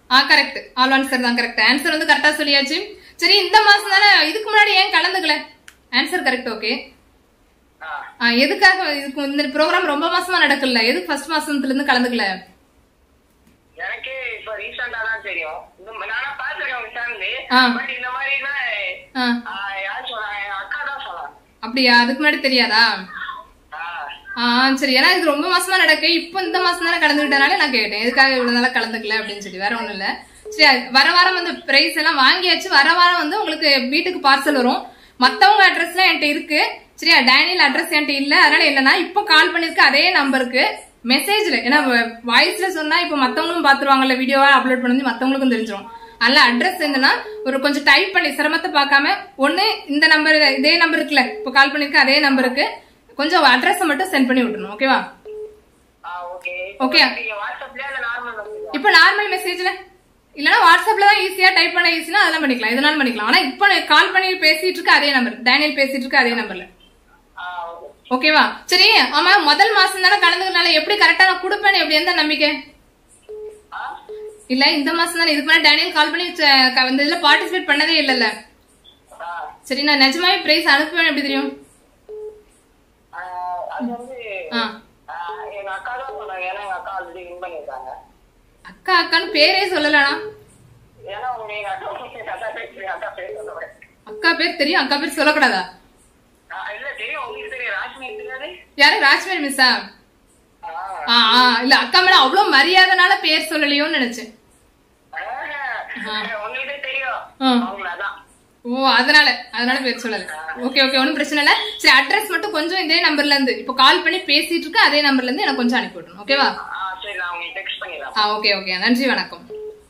Speaker 2: ஆ கரெக்ட் ஆல் ஆன்சர் தான் கரெக்ட் ஆன்சர் வந்து கரெக்டா சொல்லியாச்சு சரி இந்த மாசம் தானே இதுக்கு முன்னாடி ஏன் கலந்துக்கல ஆன்சர் கரெக்ட் ஓகே
Speaker 3: ஆ
Speaker 2: எதுக்காக இதுக்கு இந்த ப்ரோக்ராம் ரொம்ப மாசமா நடக்கல எதுக்கு ஃபர்ஸ்ட் மாசத்துல இருந்து கலந்துக்கல
Speaker 3: எனக்கே இப்ப ரீசெண்டா தான் தெரியும் இந்த ம- நானா பாத்துருக்கேன் உங்க சேனல்
Speaker 2: ஆ.
Speaker 3: பட் இந்த மாதிரினா
Speaker 2: ஆ,
Speaker 3: யார் சொன்னா என் அக்கா தான் சொன்னாங்க
Speaker 2: அப்படியா அதுக்கு முன்னாடி தெரியாதா
Speaker 3: ஆ
Speaker 2: ஆ சரி ஏன்னா இது ரொம்ப மாசமா நடக்கு இப்போ இந்த மாசம் தானே கலந்துக்கிட்டனால நான் கேட்டேன் எதுக்காக இவ்வளவு நாளா கலந்துக்கல அப்படின்னு சொல்லி வேற ஒண்ணும் இல்ல சரி அது வர வாரம் வந்து பிரைஸ் எல்லாம் வாங்கியாச்சு வர வாரம் வந்து உங்களுக்கு வீட்டுக்கு பார்சல் வரும் மத்தவங்க அட்ரஸ்லாம் என்கிட்ட இருக்கு சரியா டேனியல் அட்ரஸ் என்கிட்ட இல்ல அதனால என்னன்னா இப்போ கால் பண்ணிருக்க அதே நம்பருக்கு மெசேஜ்ல ஏன்னா வாய்ஸ்ல சொன்னா இப்போ மத்தவங்களும் பாத்துருவாங்கல்ல வீடியோவா அப்லோட் பண்ணி மத்தவங்களுக்கும் தெரிஞ்சிரும் அதனால அட்ரஸ் என்னன்னா ஒரு கொஞ்சம் டைப் பண்ணி சிரமத்தை பார்க்காம ஒண்ணு இந்த நம்பர் இதே நம்பர் இருக்குல்ல இப்போ கால் பண்ணிருக்க அதே நம்பருக்கு கொஞ்சம் அட்ரஸ் மட்டும் சென்ட் பண்ணி விட்டுணும் ஓகேவா
Speaker 3: ஆ ஓகே
Speaker 2: Okay.
Speaker 3: நீங்க வாட்ஸ்அப்லயே அந்த நார்மல் மெசேஜ்
Speaker 2: இப்போ நார்மல் மெசேஜ்ல இல்லனா வாட்ஸ்அப்ல தான் ஈஸியா டைப் பண்ண ஈஸினா அதெல்லாம் பண்ணிக்கலாம் எதனாலும் பண்ணிக்கலாம் ஆனா இப்போ கால் பண்ணி பேசிட்டு இருக்க அதே நம்பர் டேனியல் பேசிட்டு இருக்க அதே நம்பர்ல
Speaker 3: ஆ ஓகே
Speaker 2: ஓகேவா சரி ஆமா முதல் மாசம் தானே கலந்துக்கனால எப்படி கரெக்டா நான் கொடுப்பேன்னு எப்படி எந்த நம்பிக்கை
Speaker 3: ஆ
Speaker 2: இல்ல இந்த மாசம் தானே இதுக்கு முன்னாடி டேனியல் கால் பண்ணி ச- க- இந்த இதுல பார்ட்டிசிபேட் பண்ணதே இல்லல்ல
Speaker 3: ஆ
Speaker 2: சரி நான் நிஜமாவே பிரைஸ் அனுப்புவேன் எப்படி தெரியும்
Speaker 3: ஆ, அது வந்து
Speaker 2: ஆ
Speaker 3: ஆ, எங்க அக்கா தான் சொன்னாங்க ஏன்னா எங்க அக்கா ஆல்ரெடி வின் பண்ணிருக்காங்க
Speaker 2: அக்கா அக்கான்னு பேரே சொல்லலனா
Speaker 3: ஏன்னா உங்க எங்க அக்கா எங்க அக்கா பேசுறீங்க அக்கா பேர் சொல்லுவேன்
Speaker 2: அக்கா பேர் தெரியும் அக்கா பேர் சொல்லக்கூடாதா
Speaker 3: இல்ல தெரியும் உங்களுக்கு தெரியும் ராஷ்மி தெரியாது
Speaker 2: யாரு ராஜ்மேரி மிஸ்ஸா
Speaker 3: ஆ
Speaker 2: ஆ ஆ, இல்ல அக்கா மேல அவ்வளவு மரியாதைனால பேர் சொல்லலையோன்னு நினைச்சேன்
Speaker 3: ஆ, உங்களுக்கு தெரியும்
Speaker 2: ஆ.
Speaker 3: அவங்கள அதான்
Speaker 2: ஓ அதனால அதனால பேர் சொல்லல ஓகே ஓகே ஒன்றும் பிரச்சனை இல்ல சரி அட்ரஸ் மட்டும் கொஞ்சம் இதே நம்பர்ல இருந்து இப்போ கால் பண்ணி பேசிட்டு இருக்க அதே நம்பர்ல இருந்து எனக்கு கொஞ்சம் அனுப்பி விடணும் ஓகேவா
Speaker 3: ஆ சரி நான் உங்களுக்கு டெக்ஸ்ட் பண்ணிடுறேன்
Speaker 2: ஆ ஓகே ஓகே நன்றி வணக்கம்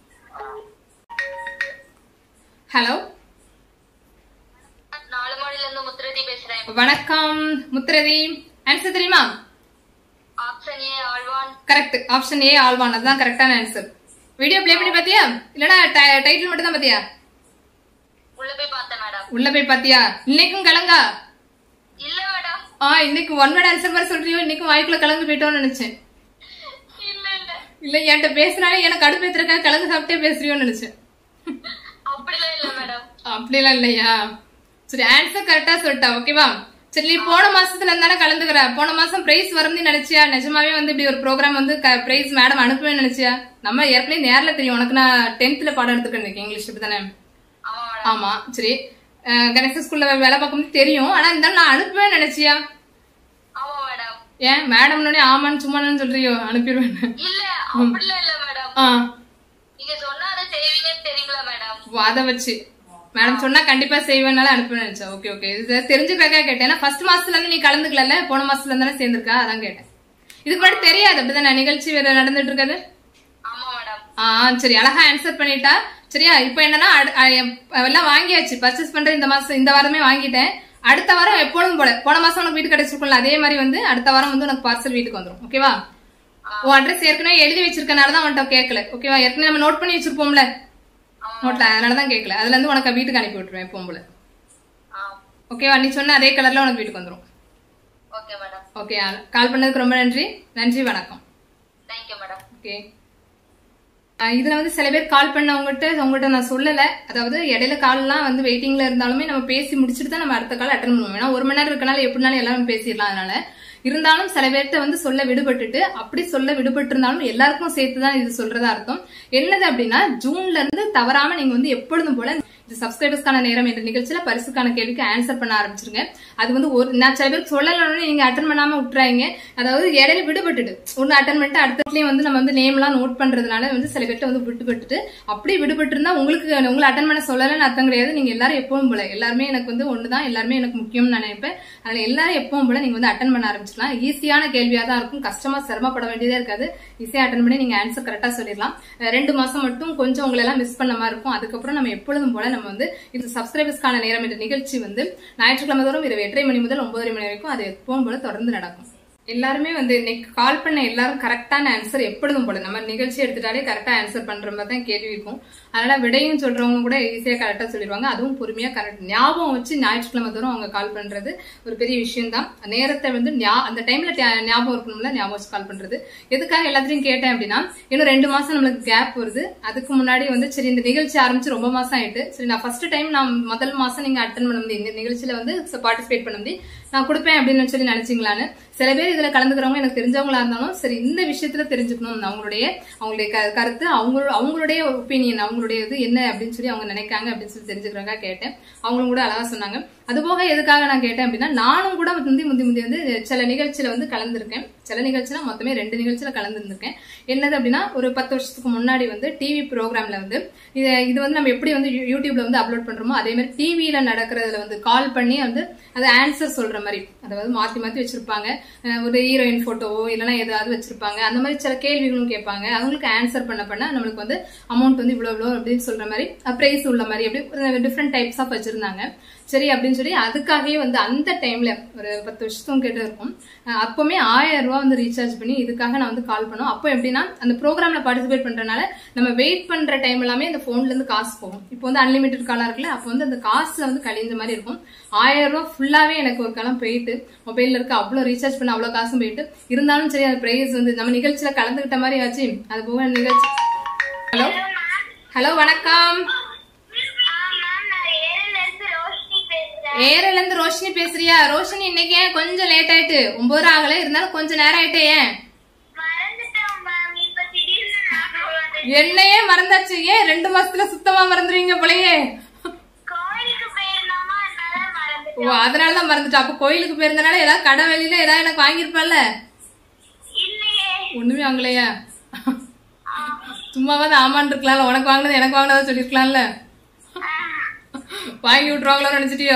Speaker 2: ஹலோ
Speaker 4: நாலு மாடில இருந்து முத்துரதி பேசுறேன்
Speaker 2: வணக்கம் முத்துரதி ஆன்சர் தெரியுமா
Speaker 4: ஆப்ஷன் ஏ ஆழ்வான்
Speaker 2: கரெக்ட் ஆப்ஷன் ஏ ஆல்வான் அதுதான் கரெக்டான ஆன்சர் வீடியோ ப்ளே பண்ணி பாத்தியா இல்லனா டைட்டில் மட்டும் தான் பாத்தியா
Speaker 4: உள்ள போய் பார்த்தேன் மேடம்
Speaker 2: உள்ள போய் பாத்தியா இன்னைக்கும் கலங்கா
Speaker 4: இல்ல மேடம்
Speaker 2: ஆ இன்னைக்கு ஒன் வேர்ட் ஆன்சர் மாதிரி சொல்றியோ இன்னைக்கும் வாய்க்குள்ள கலந்து போயிட்டோம்னு நினைச்சேன்
Speaker 4: இல்ல இல்ல
Speaker 2: இல்ல என்கிட்ட பேசினாலே எனக்கு அடுப்பேத்திருக்கா கலந்து சாப்பிட்டே பேசுறியோன்னு நினைச்சேன்
Speaker 4: அப்படிலாம் இல்ல மேடம்
Speaker 2: அப்படிலாம் இல்லையா சரி ஆன்சர் கரெக்டா சொல்லிட்டா ஓகேவா சரி நீ போன மாசத்துல இருந்தானே கலந்துக்கிற போன மாசம் பிரைஸ் வரும்னு நினைச்சியா நிஜமாவே வந்து இப்படி ஒரு ப்ரோக்ராம் வந்து பிரைஸ் மேடம் அனுப்புவேன்னு நினைச்சியா நம்ம ஏற்கனவே நேர்ல தெரியும் உனக்கு நான் டென்த்ல பாடம் எடுத்துக்கிறேன் இன்னைக்கு இங்கிலீஷ் தானே
Speaker 4: ஆமா மேடம்
Speaker 2: ஆமா சரி அஹ் கணேச ஸ்கூல்ல வேலை பார்க்கும்போது தெரியும் ஆனா இருந்தாலும் நான் அனுப்புவேன்னு நினைச்சியா
Speaker 4: ஆமா மேடம்
Speaker 2: ஏன் மேடம்னே ஆமான்னு சும்மான்னு சொல்றியோ அனுப்பிடுவேன்
Speaker 4: இல்ல அப்படிலாம் இல்ல மேடம்
Speaker 2: ஆ
Speaker 4: நீங்க சொன்னா அதை செய்வீங்கன்னு தெரியுங்களா மேடம்
Speaker 2: ஓ, அத வச்சு மேடம் சொன்னா கண்டிப்பா செய்வேனால அனுப்புவேன் நினைச்சேன் ஓகே ஓகே இது தெரிஞ்சுக்கிறக்கா கேட்டேன் ஏன்னா ஃபர்ஸ்ட் மாசத்துல இருந்து நீ கலந்துக்கல போன மாசத்துல இருந்தானே சேர்ந்திருக்கா அதான் கேட்டேன் இதுக்கு முன்னாடி தெரியாது அப்படிதானே நிகழ்ச்சி வேற நடந்துட்டு இருக்குது
Speaker 4: ஆமா மேடம்
Speaker 2: ஆ சரி அழகா ஆன்சர் பண்ணிட்டா சரியா இப்போ என்னன்னா அடு- அ, எம், எல்லாம் வாங்கியாச்சு பர்ச்சேஸ் பண்ற இந்த மாசம் இந்த வாரமே வாங்கிட்டேன் அடுத்த வாரம் எப்பொழுதும் போல போன மாசம் உனக்கு வீடு கிடைச்சிருக்கும்ல அதே மாதிரி வந்து அடுத்த வாரம் வந்து உனக்கு பார்சல் வீட்டுக்கு வந்துரும் ஓகேவா உன் அட்ரஸ் ஏற்கனவே எழுதி வச்சிருக்கனால தான் உன்கிட்ட கேட்கல ஓகேவா ஏற்கனவே நம்ம நோட் பண்ணி வச்சிருப்போம்ல நோட்ல அதனால தான் கேட்கல அதுல இருந்து உனக்கு வீட்டுக்கு அனுப்பி விட்டுருவேன் எப்பவும் போல
Speaker 4: ஆ
Speaker 2: ஓகேவா நீ சொன்ன அதே கலர்ல உனக்கு வீட்டுக்கு வந்துரும்
Speaker 4: ஓகே மேடம்
Speaker 2: ஓகே கால் பண்ணதுக்கு ரொம்ப நன்றி நன்றி வணக்கம்
Speaker 4: தேங்க்யூ மேடம்
Speaker 2: ஓகே அஹ் இதுல வந்து சில பேர் கால் பண்ணவங்ககிட்ட உங்ககிட்ட நான் சொல்லல அதாவது இடையில கால்லாம் வந்து வெயிட்டிங்ல இருந்தாலுமே நம்ம பேசி முடிச்சுட்டு தான் நம்ம அடுத்த கால் அட்டன் பண்ணுவோம் ஏன்னா ஒரு மணி நேரம் இருக்கனால எப்படினாலும் எல்லாரும் பேசிடலாம் அதனால இருந்தாலும் சில பேர்கிட்ட வந்து சொல்ல விடுபட்டுட்டு அப்படி சொல்ல விடுபட்டு இருந்தாலும் எல்லாருக்கும் சேர்த்து தான் இது சொல்றதா அர்த்தம் என்னது அப்படின்னா ஜூன்ல இருந்து தவறாம நீங்க வந்து எப்பொழுதும் போல இது சப்ஸ்கிரைபர்ஸ்க்கான நேரம் என்ற நிகழ்ச்சியில பரிசுக்கான கேள்விக்கு ஆன்சர் பண்ண ஆரம்பிச்சிருங்க அது வந்து ஒரு நான் சில பேருக்கு சொல்லலன்னு நீங்க அட்டன் பண்ணாம விட்டுறாங்க அதாவது இடையில விடுபட்டுட்டு ஒன்னு அட்டன் பண்ணிட்டு அடுத்ததுலயும் வந்து நம்ம வந்து நேம் எல்லாம் நோட் பண்றதுனால வந்து சில பேர்ட்ட வந்து விடுபட்டுட்டு அப்படி விடுபட்டு இருந்தா உங்களுக்கு உங்களை அட்டன் பண்ண சொல்லலன்னு அர்த்தம் கிடையாது நீங்க எல்லாரும் எப்பவும் போல எல்லாருமே எனக்கு வந்து ஒண்ணுதான் எல்லாருமே எனக்கு முக்கியம்னு நான் நினைப்பேன் அதுல எல்லாரும் எப்பவும் போல நீங்க வந்து அட்டன் பண்ண ஆரம்பிச்சிடலாம் ஈஸியான கேள்வியா தான் இருக்கும் கஷ்டமா சிரமப்பட வேண்டியதே இருக்காது ஈஸியா அட்டன் பண்ணி நீங்க ஆன்சர் கரெக்டா சொல்லிடலாம் அஹ் ரெண்டு மாசம் மட்டும் கொஞ்சம் உங்களை எல்லாம் மிஸ் பண்ண மாதிரி இருக்கும் அதுக்கப்புறம் நம்ம எப்பொழுதும் போல நம்ம வந்து இது சப்ஸ்கிரைபர்ஸ்க்கான நேரம் என்ற நிகழ்ச்சி வந்து ஞாயிற்றுக்கிழமை தோறும் இரவு எட்டரை மணி முதல் ஒன்பதரை மணி வரைக்கும் அது எப்பவும் போல தொடர்ந்து நடக்கும் எல்லாருமே வந்து இன்னைக்கு கால் பண்ண எல்லாரும் கரெக்டான ஆன்சர் எப்பொழுதும் போல நம்ம நிகழ்ச்சி எடுத்துட்டாலே கரெக்டா ஆன்சர் பண்ற மாதிரி தான் கேள்வி இருக்கும் அதனால விடையும் சொல்றவங்க கூட ஈஸியா கரெக்டா சொல்லிடுவாங்க அதுவும் பொறுமையா கரெக்ட் ஞாபகம் வச்சு ஞாயிற்றுக்கிழமை தோறும் அவங்க கால் பண்றது ஒரு பெரிய விஷயம் தான் நேரத்தை வந்து ஞா- அந்த டைம்ல டே- ஞாபகம் இருக்கணும்ல ஞாபகம் வச்சு கால் பண்றது எதுக்காக எல்லாத்தையும் கேட்டேன் அப்படின்னா இன்னும் ரெண்டு மாசம் நம்மளுக்கு கேப் வருது அதுக்கு முன்னாடி வந்து சரி இந்த நிகழ்ச்சி ஆரம்பிச்சு ரொம்ப மாசம் ஆயிட்டு சரி நான் ஃபர்ஸ்ட் டைம் நான் முதல் மாசம் நீங்க அட்டன் பண்ண முடியும் இந்த நிகழ்ச்சியில வந்து பார்ட்டிசிபேட் பண்ண முடியும் நான் கொடுப்பேன் அப்படின்னு சொல்லி நினைச்சீங்களான்னு சில பேர் இதுல கலந்துக்கிறவங்க எனக்கு தெரிஞ்சவங்களா இருந்தாலும் சரி இந்த விஷயத்துல தெரிஞ்சுக்கணும் அவங்களுடைய அவங்களுடைய க- கருத்து அவங்க அவங்களுடைய ஒப்பீனியன் அவங்களுடைய இது என்ன அப்படின்னு சொல்லி அவங்க நினைக்காங்க அப்படின்னு சொல்லி தெரிஞ்சுக்கிறவங்க கேட்டேன் அவங்களும் கூட அழகா சொன்னாங்க அது போக எதுக்காக நான் கேட்டேன் அப்படின்னா நானும் கூட முந்தி முந்தி முந்தி வந்து சில நிகழ்ச்சியில வந்து கலந்துருக்கேன் சில நிகழ்ச்சியில மொத்தமே ரெண்டு நிகழ்ச்சியில கலந்துருந்திருக்கேன் என்னது அப்படின்னா ஒரு பத்து வருஷத்துக்கு முன்னாடி வந்து டிவி ப்ரோக்ராம்ல வந்து இது இது வந்து நம்ம எப்படி வந்து யூ- யூடியூப்ல வந்து அப்லோட் பண்றோமோ அதே மாதிரி டிவியில நடக்கிறதுல வந்து கால் பண்ணி வந்து அது ஆன்சர் சொல்ற மாதிரி அதாவது மாத்தி மாத்தி வச்சிருப்பாங்க அஹ் ஒரு ஹீரோயின் போட்டோவோ இல்லைன்னா ஏதாவது வச்சிருப்பாங்க அந்த மாதிரி சில கேள்விகளும் கேட்பாங்க அவங்களுக்கு ஆன்சர் பண்ண பண்ண நம்மளுக்கு வந்து அமௌண்ட் வந்து இவ்வளவு இவ்வளவு அப்படின்னு சொல்ற மாதிரி பிரைஸ் உள்ள மாதிரி அப்படி டிஃப்ரெண்ட் டைப்ஸ் ஆஃப் வச்சிருந்தாங்க சரி அப்படின்னு சொல்லி அதுக்காகவே வந்து அந்த டைம்ல ஒரு பத்து வருஷத்துக்கும் கிட்ட இருக்கும் அஹ் அப்பவுமே ஆயிரம் ரூபாய் வந்து ரீசார்ஜ் பண்ணி இதுக்காக நான் வந்து கால் பண்ணோம் அப்போ எப்படின்னா அந்த ப்ரோக்ராம்ல பார்ட்டிசிபேட் பண்றதுனால நம்ம வெயிட் பண்ற டைம் எல்லாமே இந்த போன்ல இருந்து காசு போகும் இப்போ வந்து அன்லிமிட்டட் காலா இருக்குல்ல அப்போ வந்து அந்த காசுல வந்து கழிஞ்ச மாதிரி இருக்கும் ஆயிரம் ரூபாய் ஃபுல்லாவே எனக்கு ஒரு காலம் போயிட்டு மொபைல்ல இருக்க அவ்வளவு ரீசார்ஜ் பண்ண அவ்வளவு காசும் போயிட்டு இருந்தாலும் சரி அந்த பிரைஸ் வந்து நம்ம நிகழ்ச்சியில கலந்துகிட்ட மாதிரி ஆச்சு அது போக நிகழ்ச்சி ஹலோ ஹலோ வணக்கம்
Speaker 4: மேம் நான் ஏரியில இருந்து ரோஷினி பேசுறேன்
Speaker 2: ஏரல இருந்து ரோஷினி பேசுறியா ரோஷினி இன்னைக்கு ஏன் கொஞ்சம் லேட் ஆயிட்டு ஒன்பது ஆகல இருந்தாலும் கொஞ்சம் நேரம் ஆயிட்டே ஏன்
Speaker 4: மறந்துட்டோம் மேம் இப்ப திடீர்னு ஞாபகம் வந்துச்சு.
Speaker 2: என்னையே மறந்தாச்சு ஏன் ரெண்டு மாசத்துல சுத்தமா மறந்துருவீங்க போலயே
Speaker 4: கோயிலுக்கு போயிருந்தோமா அதனால மறந்துட்டோம்
Speaker 2: ஓ அதனாலதான் மறந்துட்டா அப்ப கோயிலுக்கு போயிருந்தனால ஏதாவது கடை வெளியில ஏதாவது எனக்கு வாங்கியிருப்பல்ல
Speaker 4: இல்லையே
Speaker 2: ஒண்ணுமே வாங்கலையா சும்மாவது ஆமான் இருக்கலாம்ல உனக்கு வாங்கினது எனக்கு வாங்கினதா சொல்லிருக்கலாம்ல வாங்கி விட்டுருவாங்களோ நினைச்சிட்டியோ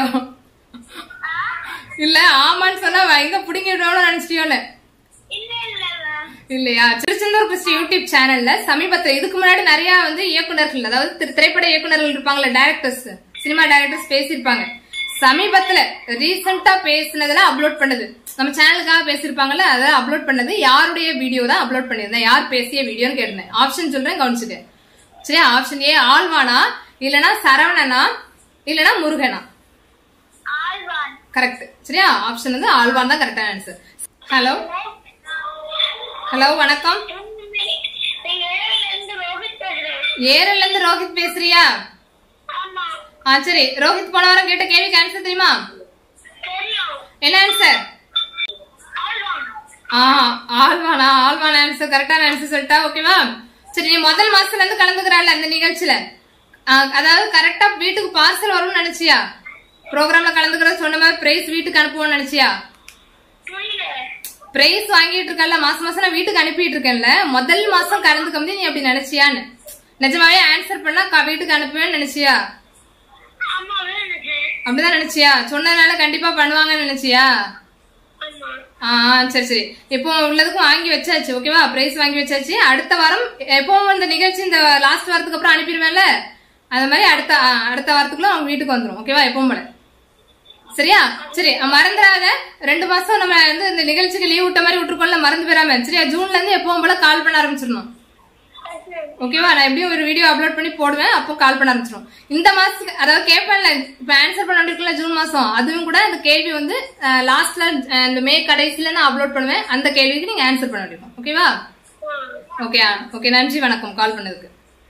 Speaker 2: இல்ல ஆமான்னு சொன்னா எங்க பிடிங்கி விடுவாங்களோ நினைச்சிட்டியோல
Speaker 4: இல்ல இல்ல மேம்
Speaker 2: இல்லையா திருச்செந்தூர் கிறிஸ்டி யூடியூப் சேனல்ல சமீபத்துல இதுக்கு முன்னாடி நிறைய வந்து இயக்குனர்கள் அதாவது திரு- திரைப்பட இயக்குனர்கள் இருப்பாங்கல்ல டைரக்டர்ஸ் சினிமா டைரக்டர்ஸ் பேசியிருப்பாங்க சமீபத்துல ரீசெண்டா பேசினதுல அப்லோட் பண்ணது நம்ம சேனலுக்காக பேசியிருப்பாங்கல்ல அதை அப்லோட் பண்ணது யாருடைய வீடியோ தான் அப்லோட் பண்ணியிருந்தேன் யார் பேசிய வீடியோன்னு கேட்டேன் ஆப்ஷன் சொல்றேன் கவனிச்சுக்க சரியா ஆப்ஷன் ஏ ஆழ்வானா இல்லனா சரவணனா இல்லனா முருகனா
Speaker 4: ஆழ்வான்
Speaker 2: கரெக்ட் சரியா ஆப்ஷன் வந்து ஆழ்வான் தான் கரெக்டான ஆன்சர் ஹலோ ஹலோ வணக்கம்
Speaker 4: நீங்க ஏரியில இருந்து ரோஹித் பேசுறேன்
Speaker 2: ஏரல்ல இருந்து ரோஹித் பேசுறியா
Speaker 4: ஆமா
Speaker 2: ஆ சரி ரோஹித் போன வாரம் கேட்ட கேள்விக்கு ஆன்சர் தெரியுமா
Speaker 4: தெரியும்
Speaker 2: என்ன ஆன்சர்
Speaker 4: ஆழ்வான்
Speaker 2: ஆ ஆழ்வானா ஆழ்வான ஆன்சர் கரெக்டான ஆன்சர் சொல்லிட்டா ஓகேவா சரி நீ முதல் மாசத்துல இருந்து கலந்துக்கிறாள் அந்த நிகழ்ச்சியில ஆ, அதாவது கரெக்டா வீட்டுக்கு பார்சல் வரும்னு நினைச்சியா ப்ரோக்ராம்ல கலந்துக்கிறது சொன்ன மாதிரி பிரைஸ் வீட்டுக்கு அனுப்புவோம்னு நினைச்சியா
Speaker 4: புரியல
Speaker 2: பிரைஸ் வாங்கிட்டு இருக்கல மாசம் மாசம் நான் வீட்டுக்கு அனுப்பிட்டு இருக்கேன்ல முதல் மாசம் கலந்துக்க முடியும் நீ அப்படி நினைச்சியான்னு நிஜமாவே ஆன்சர் பண்ணா க- வீட்டுக்கு அனுப்புவேன்னு நினைச்சியா
Speaker 4: ஆமா நினைச்சேன்
Speaker 2: அப்படிதான் நினைச்சியா சொன்னதுனால கண்டிப்பா பண்ணுவாங்கன்னு நினைச்சியா
Speaker 4: ஆமா
Speaker 2: ஆ சரி சரி இப்போ உள்ளதுக்கும் வாங்கி வச்சாச்சு ஓகேவா பிரைஸ் வாங்கி வச்சாச்சு அடுத்த வாரம் எப்பவும் இந்த நிகழ்ச்சி இந்த லாஸ்ட் வாரத்துக்கு அப்புறம் அனுப்பிடுவேன்ல அது மாதிரி அடுத்த ஆ, அடுத்த வாரத்துக்குள்ள அவங்க வீட்டுக்கு வந்துரும் ஓகேவா எப்பவும் போல சரியா சரி அ, மறந்துடாத ரெண்டு மாசம் நம்ம வந்து இந்த நிகழ்ச்சிக்கு லீவ் விட்ட மாதிரி விட்டுருக்கோம்ல மறந்து போயிடாம சரியா ஜூன்ல இருந்து எப்பவும் போல கால் பண்ண ஆரம்பிச்சிடணும் ஓகேவா நான் எப்படியும் ஒரு வீடியோ அப்லோட் பண்ணி போடுவேன் அப்போ கால் பண்ண ஆரம்பிச்சிடும் இந்த மாசத்துக்கு அதாவது கேட்பேன்ல இப்ப ஆன்சர் பண்ண வேண்டியிருக்குல்ல ஜூன் மாசம் அதுவும் கூட அந்த கேள்வி வந்து லாஸ்ட்ல இந்த மே கடைசியில நான் அப்லோட் பண்ணுவேன் அந்த கேள்விக்கு நீங்க ஆன்சர் பண்ண வேண்டியிருக்கும் ஓகேவா ஓகே ஓகே நன்றி வணக்கம் கால் பண்ணதுக்கு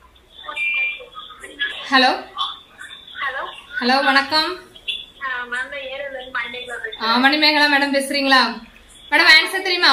Speaker 2: ஹலோ
Speaker 4: ஹலோ
Speaker 2: ஹலோ வணக்கம்
Speaker 4: மேம் நான் ஏரியில இருந்து மண்டேல பேசுறேன்
Speaker 2: ஆ, மணிமேகலா மேடம் பேசுறீங்களா மேடம் ஆன்சர் தெரியுமா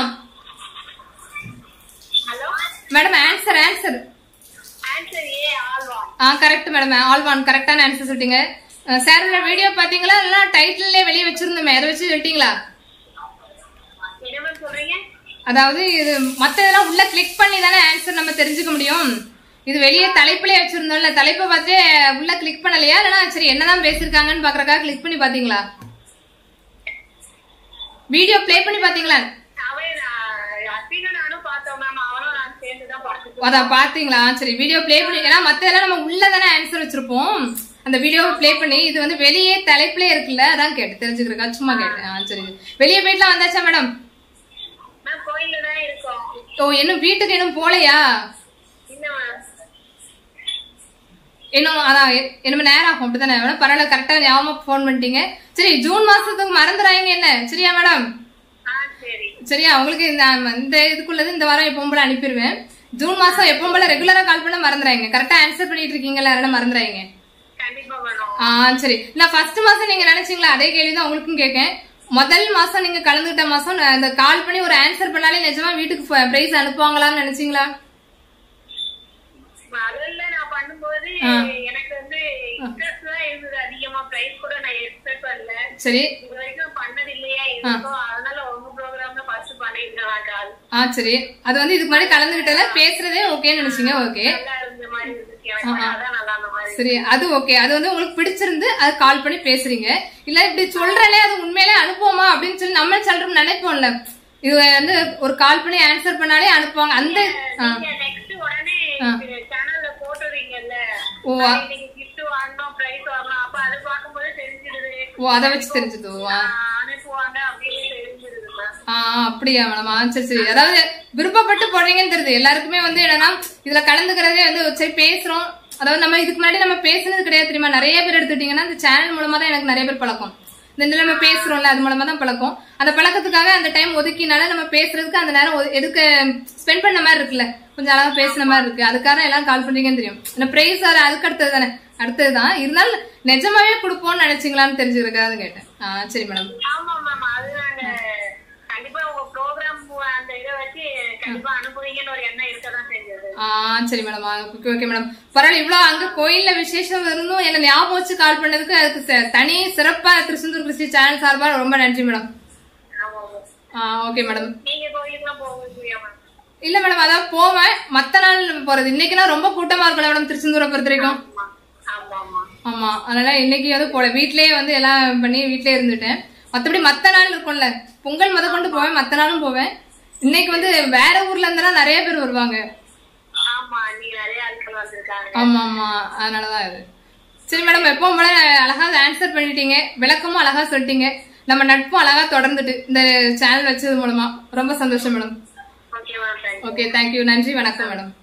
Speaker 4: hello
Speaker 2: madam answer answer
Speaker 4: answer A ஆழ்வான்
Speaker 2: ஆ கரெக்ட் மேடம் ஆல் ஒன் கரெக்டான ஆன்சர் சொல்லிட்டீங்க சார் வீடியோ பாத்தீங்களா இல்லைன்னா டைட்டில்லே வெளியே வச்சிருந்தோமே அதை வச்சு சொல்லிட்டீங்களா
Speaker 4: என்ன மேம் சொல்றீங்க
Speaker 2: அதாவது இது மத்த இதெல்லாம் உள்ள கிளிக் பண்ணி தானே ஆன்சர் நம்ம தெரிஞ்சுக்க முடியும் இது வெளியே தலைப்புலயே வச்சிருந்தோம்ல தலைப்பை பார்த்து உள்ள கிளிக் பண்ணலையா இல்லைன்னா சரி என்னதான் பேசியிருக்காங்கன்னு பாக்குறக்காக கிளிக் பண்ணி பாத்தீங்களா வீடியோ ப்ளே பண்ணி பாத்தீங்களா
Speaker 4: அவன் அத்தினும் நானும் பார்த்தோம் மேம் அவனும் நான் சேர்ந்து தான் பார்த்துட்டு
Speaker 2: அதான் பாத்தீங்களா சரி வீடியோ ப்ளே பண்ணி ஏன்னா மத்த இதெல்லாம் நம்ம உள்ள தானே ஆன்சர் வச்சிருப்போம் அந்த வீடியோ ப்ளே பண்ணி இது வந்து வெளியே தலைப்புலயே இருக்குல்ல அதான் கேட்டு தெரிஞ்சுக்கிறக்கா சும்மா கேட்டேன் ஆ, சரி வெளியே போயிட்டுலாம் வந்தாச்சா மேடம்
Speaker 4: கோயில்ல தான் இருக்கோம்
Speaker 2: ஓ இன்னும் வீட்டுக்கு இன்னும் போலையா
Speaker 4: இல்ல மேம்
Speaker 2: இன்னும் அதான் எ- இன்னும் நேரம் ஆகும் அப்படித்தானே மேடம் பரவாயில்ல கரெக்டா ஞாபகம் ஃபோன் பண்ணிட்டீங்க சரி ஜூன் மாசத்துக்கு மறந்துடாதீங்க என்ன சரியா மேடம்
Speaker 4: ஆ சரி
Speaker 2: சரியா உங்களுக்கு இந்த இந்த இதுக்குள்ளது இந்த வாரம் எப்பவும் போல அனுப்பிடுவேன் ஜூன் மாசம் எப்பவும் போல ரெகுலரா கால் பண்ண மறந்துடாதீங்க கரெக்டா ஆன்சர் பண்ணிட்டு இருக்கீங்களா அதெல்லாம் மறந்துடாதீங்க
Speaker 4: கண்டிப்பா மேடம்
Speaker 2: ஆ சரி நான் ஃபர்ஸ்ட் மாசம் நீங்க நினைச்சீங்களா அதே கேள்வி தான் உங்களுக்கும் கேட்கேன் முதல் மாசம் நீங்க கலந்துகிட்ட மாசம் நான் இந்த கால் பண்ணி ஒரு ஆன்சர் பண்ணாலே நிஜமா வீட்டுக்கு பிரைஸ் அனுப்புவாங்களான்னு நினைச்சீங்களா
Speaker 4: முதல்ல நான் பண்ணும்போது எனக்கு வந்து இன்ட்ரெஸ்ட் தான் இருந்தது அதிகமா பிரைஸ் கூட நான் எக்ஸ்பெக்ட் பண்ணல
Speaker 2: சரி
Speaker 4: இது வரைக்கும் பண்ணது இல்லையா இருக்கும் அதனால உங்க ப்ரோக்ராம்ல ஃபர்ஸ்ட் பண்ணிருக்கேன் நான் கால்
Speaker 2: ஆ சரி அது வந்து இதுக்கு முன்னாடி கலந்துகிட்டல பேசுறதே ஓகேன்னு நினைச்சீங்க ஓகே
Speaker 4: நல்லா இருந்த மாதிரி இருந்துச்சு எனக்கு அதான் நல்லா இருந்த மாதிரி
Speaker 2: சரி அது ஓகே அது வந்து உங்களுக்கு பிடிச்சிருந்து அது கால் பண்ணி பேசுறீங்க இல்ல இப்படி சொல்றேனே அது உண்மையிலே அனுப்புவோமா அப்படின்னு சொல்லி நம்ம சொல்றோம் நினைப்போம்ல இது வந்து ஒரு கால் பண்ணி ஆன்சர் பண்ணாலே அனுப்புவாங்க அந்த ஆ,
Speaker 4: நீங்க நெக்ஸ்ட் உடனே சேனல்ல போட்டுறீங்கல்ல
Speaker 2: ஓ
Speaker 4: நீங்க கிஃப்ட் வாங்கணும் பிரைஸ் வாங்கணும் அப்ப அதை பார்க்கும்போது தெரிஞ்சிடுது
Speaker 2: ஓ அதை வச்சு தெரிஞ்சது ஓ, ஆ.
Speaker 4: ஆஹ் அனுப்புவாங்க அப்படின்னு தெரிஞ்சிடுது மேம்
Speaker 2: ஆ அப்படியா மேடம் ஆ சரி சரி அதாவது விருப்பப்பட்டு போடுறீங்கன்னு தெரியுது எல்லாருக்குமே வந்து என்னன்னா இதுல கலந்துக்கிறதே வந்து சரி பேசுறோம் அதாவது நம்ம இதுக்கு முன்னாடி நம்ம பேசுனது கிடையாது தெரியுமா நிறைய பேர் எடுத்துக்கிட்டீங்கன்னா இந்த சேனல் மூலமா தான் எனக்கு நிறைய பேர் பழக்கம் இந்த இதுல நம்ம பேசுறோம்ல அது மூலமா தான் பழக்கம் அந்த பழக்கத்துக்காக அந்த டைம் ஒதுக்கினால நம்ம பேசுறதுக்கு அந்த நேரம் ஒது- எதுக்கு ஸ்பெண்ட் பண்ண மாதிரி இருக்குல்ல கொஞ்சம் அழகா பேசுன மாதிரி இருக்கு அதுக்காக எல்லாம் கால் பண்றீங்கன்னு தெரியும் இந்த பிரைஸ் வேற அதுக்கு அடுத்தது தானே அடுத்ததுதான் இருந்தாலும் நிஜமாவே கொடுப்போம்னு நினைச்சீங்களான்னு தெரிஞ்சுக்கிறதுக்காக கேட்டேன் ஆ சரி மேடம்
Speaker 4: ஆமா மேம் அது நாங்க கண்டிப்பா உங்க ப்ரோக்ராம் அந்த இதை வச்சு கண்டிப்பா அனுப்புவீங்கன்னு ஒரு எண்ணம் இருக்கதான் செஞ்சது
Speaker 2: ஆ சரி மேடம் ஓகே ஓகே மேடம் பரவாயில்ல இவ்வளவு அங்க கோயில்ல விசேஷம் இருந்தும் என்ன ஞாபகம் வச்சு கால் பண்ணதுக்கு அதுக்கு ச- தனி சிறப்பா திருச்செந்தூர் கிறிஸ்டி சேனல் சார்பா ரொம்ப நன்றி மேடம்
Speaker 4: ஆமா மேம்
Speaker 2: ஆ ஓகே மேடம்
Speaker 4: நீங்க கோயிலுக்குலாம் போவீங்க மேம்
Speaker 2: இல்ல மேடம் அதான் போவேன் மத்த நாள் போறது இன்னைக்குனா ரொம்ப கூட்டமா இருக்கும்ல மேடம் திருச்செந்தூரை பொறுத்த வரைக்கும்
Speaker 4: ஆமா ஆமா
Speaker 2: ஆமா அதனால இன்னைக்கு வந்து போல வீட்லயே வந்து எல்லாம் பண்ணி வீட்லயே இருந்துட்டேன் மத்தபடி மத்த நாள் இருக்கும்ல பொங்கல் முத கொண்டு போவேன் மத்த நாளும் போவேன் இன்னைக்கு வந்து வேற ஊர்ல இருந்தெல்லாம் நிறைய பேர் வருவாங்க
Speaker 4: ஆமா நீங்க நிறைய ஆட்கள் வந்திருக்காங்க
Speaker 2: ஆமா ஆமா அதனாலதான் இது சரி மேடம் எப்பவும் போல அழகா ஆன்சர் பண்ணிட்டீங்க விளக்கமும் அழகா சொல்லிட்டீங்க நம்ம நட்பும் அழகா தொடர்ந்துட்டு இந்த சேனல் வச்சது மூலமா ரொம்ப சந்தோஷம் madam
Speaker 4: okay ma'am thank you
Speaker 2: okay thank you நன்றி வணக்கம் மேடம்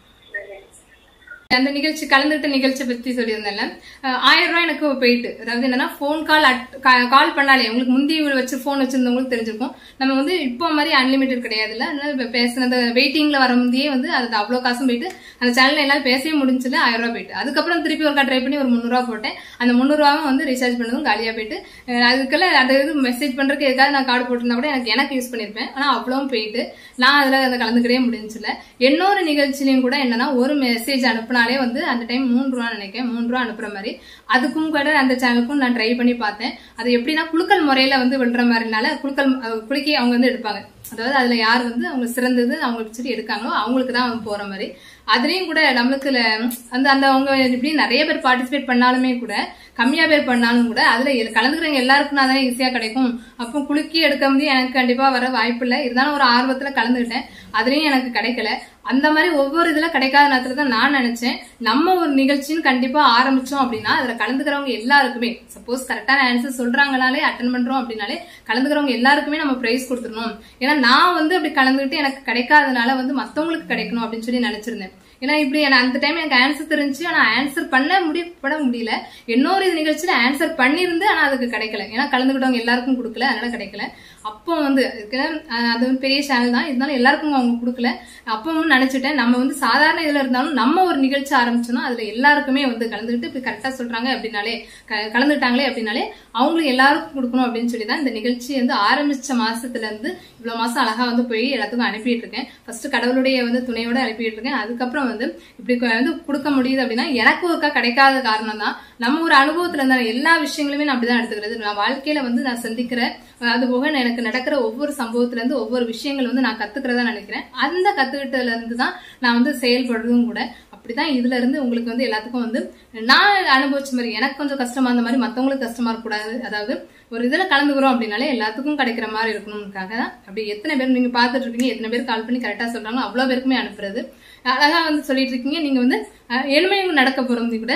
Speaker 2: அந்த நிகழ்ச்சி கலந்துட்ட நிகழ்ச்சியை பத்தி சொல்லியிருந்தேன்ல அஹ் ஆயிரம் ரூபாய் எனக்கு போயிட்டு அதாவது என்னன்னா ஃபோன் கால் கால் பண்ணாலே உங்களுக்கு முந்தி வச்சு ஃபோன் வச்சிருந்தவங்களுக்கு தெரிஞ்சிருக்கும் நம்ம வந்து இப்போ மாதிரி அன்லிமிட்டட் கிடையாதுல்ல அதனால இப்ப பேசுனது வெயிட்டிங்ல வர முந்தையே வந்து அது அவ்வளோ காசும் போயிட்டு அந்த சேனல்ல எல்லாம் பேசவே முடிஞ்சதுல ஆயிரம் ரூபாய் போயிட்டு அதுக்கப்புறம் திருப்பி ஒருக்கா ட்ரை பண்ணி ஒரு முந்நூறுவா போட்டேன் அந்த முந்நூறுவாவும் வந்து ரீசார்ஜ் பண்ணதும் காலியா போயிட்டு அஹ் அதுக்கெல்லாம் அந்த இது மெசேஜ் பண்றதுக்கு எதுக்காக நான் கார்டு போட்டிருந்தா கூட எனக்கு எனக்கு யூஸ் பண்ணிருப்பேன் ஆனா அவ்வளவும் போயிட்டு நான் அதுல அதை கலந்துக்கிட்டே முடிஞ்சுல இன்னொரு நிகழ்ச்சியிலையும் கூட என்னன்னா ஒரு மெசேஜ் அனுப்புனாலே வந்து அந்த டைம் மூணு ரூபா நினைக்கிறேன் மூணு ரூபா அனுப்புற மாதிரி அதுக்கும் கூட அந்த சேனலுக்கும் நான் ட்ரை பண்ணி பார்த்தேன் அது எப்படின்னா குலுக்கல் முறையில வந்து விழுற மாதிரினால குலுக்கல் அஹ் குலுக்கி அவங்க வந்து எடுப்பாங்க அதாவது அதுல யார் வந்து அவங்க சிறந்தது அவங்களுக்கு சரி எடுக்காங்களோ அவங்களுக்கு தான் போற மாதிரி அதுலயும் கூட நம்மளுக்கு ல- அந்த அந்த அவங்க இப்படி நிறைய பேர் பார்ட்டிசிபேட் பண்ணாலுமே கூட கம்மியா பேர் பண்ணாலும் கூட அதுல எல்- கலந்துக்கிறவங்க எல்லாருக்கும் நான் தான் ஈஸியா கிடைக்கும் அப்போ குலுக்கி எடுக்க முடியும் எனக்கு கண்டிப்பா வர வாய்ப்பு இல்லை இருந்தாலும் ஒரு ஆர்வத்துல கலந்துக்கிட்டேன் அதுலயும் எனக்கு கிடைக்கல அந்த மாதிரி ஒவ்வொரு இதுல கிடைக்காத நேரத்துல தான் நான் நினைச்சேன் நம்ம ஒரு நிகழ்ச்சின்னு கண்டிப்பா ஆரம்பிச்சோம் அப்படின்னா அதுல கலந்துக்கிறவங்க எல்லாருக்குமே சப்போஸ் கரெக்டான ஆன்சர் சொல்றாங்கனாலே அட்டன் பண்றோம் அப்படின்னாலே கலந்துக்கிறவங்க எல்லாருக்குமே நம்ம பிரைஸ் கொடுத்துடணும் ஏன்னா நான் வந்து அப்படி கலந்துக்கிட்டு எனக்கு கிடைக்காதனால வந்து மத்தவங்களுக்கு கிடைக்கணும் அப்படின்னு சொல்லி நினைச்சிருந்தேன் ஏன்னா இப்படி எனக்கு அந்த டைம் எனக்கு ஆன்சர் தெரிஞ்சு ஆனா ஆன்சர் பண்ண முடியப்பட முடியல இன்னொரு இது நிகழ்ச்சியில ஆன்சர் பண்ணியிருந்து ஆனா அதுக்கு கிடைக்கல ஏன்னா கலந்துக்கிட்டவங்க எல்லாருக்கும் கொடுக்கல அதனால கிடைக்கல அப்போ வந்து இதுக்கு, அஹ், அது வந்து பெரிய சேனல் தான் இருந்தாலும் எல்லாருக்கும் அவங்க கொடுக்கல அப்பவும் நினைச்சிட்டேன் நம்ம வந்து சாதாரண இதுல இருந்தாலும் நம்ம ஒரு நிகழ்ச்சி ஆரம்பிச்சோம்னா அதுல எல்லாருக்குமே வந்து கலந்துக்கிட்டு இப்ப கரெக்டா சொல்றாங்க அப்படின்னாலே க- கலந்துட்டாங்களே அப்படின்னாலே அவங்களுக்கு எல்லாருக்கும் கொடுக்கணும் அப்படின்னு சொல்லி தான் இந்த நிகழ்ச்சி வந்து ஆரம்பிச்ச மாசத்துல இருந்து இவ்வளவு மாசம் அழகா வந்து போய் எல்லாத்துக்கும் அனுப்பிட்டு இருக்கேன் ஃபர்ஸ்ட் கடவுளுடைய வந்து துணையோட அனுப்பிட்டு இருக்கேன் அதுக்கப்புறம் வந்து இப்படி கு- வந்து கொடுக்க முடியுது அப்படின்னா எனக்கு ஒருக்கா கிடைக்காத காரணம் தான் நம்ம ஒரு அனுபவத்துல இருந்தா எல்லா விஷயங்களுமே நான் அப்படிதான் எடுத்துக்கிறது நான் வாழ்க்கையில வந்து நான் சந்திக்கிற அஹ், அது போக எனக்கு நடக்கிற ஒவ்வொரு சம்பவத்துல இருந்து ஒவ்வொரு விஷயங்கள் வந்து நான் கத்துக்கிறதா நினைக்கிறேன் அந்த கத்துக்கிட்டதுல இருந்து தான் நான் வந்து செயல்படுறதும் கூட அப்படிதான் இதுல இருந்து உங்களுக்கு வந்து எல்லாத்துக்கும் வந்து நான் அனுபவிச்ச மாதிரி எனக்கு கொஞ்சம் கஷ்டமா இருந்த மாதிரி மத்தவங்களுக்கு கஷ்டமா இருக்கக்கூடாது அதாவது ஒரு இதுல கலந்துக்கிறோம் அப்படின்னாலே எல்லாத்துக்கும் கிடைக்கிற மாதிரி இருக்கணும்னுக்காக தான் அப்படி எத்தனை பேர் நீங்க பாத்துட்டு இருக்கீங்க எத்தனை பேர் கால் பண்ணி கரெக்டா சொல்றாங்களோ அவ்வளவு பேருக்குமே அனுப்புறது அழகா வந்து சொல்லிட்டு இருக்கீங்க நீங்க வந்து அஹ், ஏழ்மையும் நடக்க போறது கூட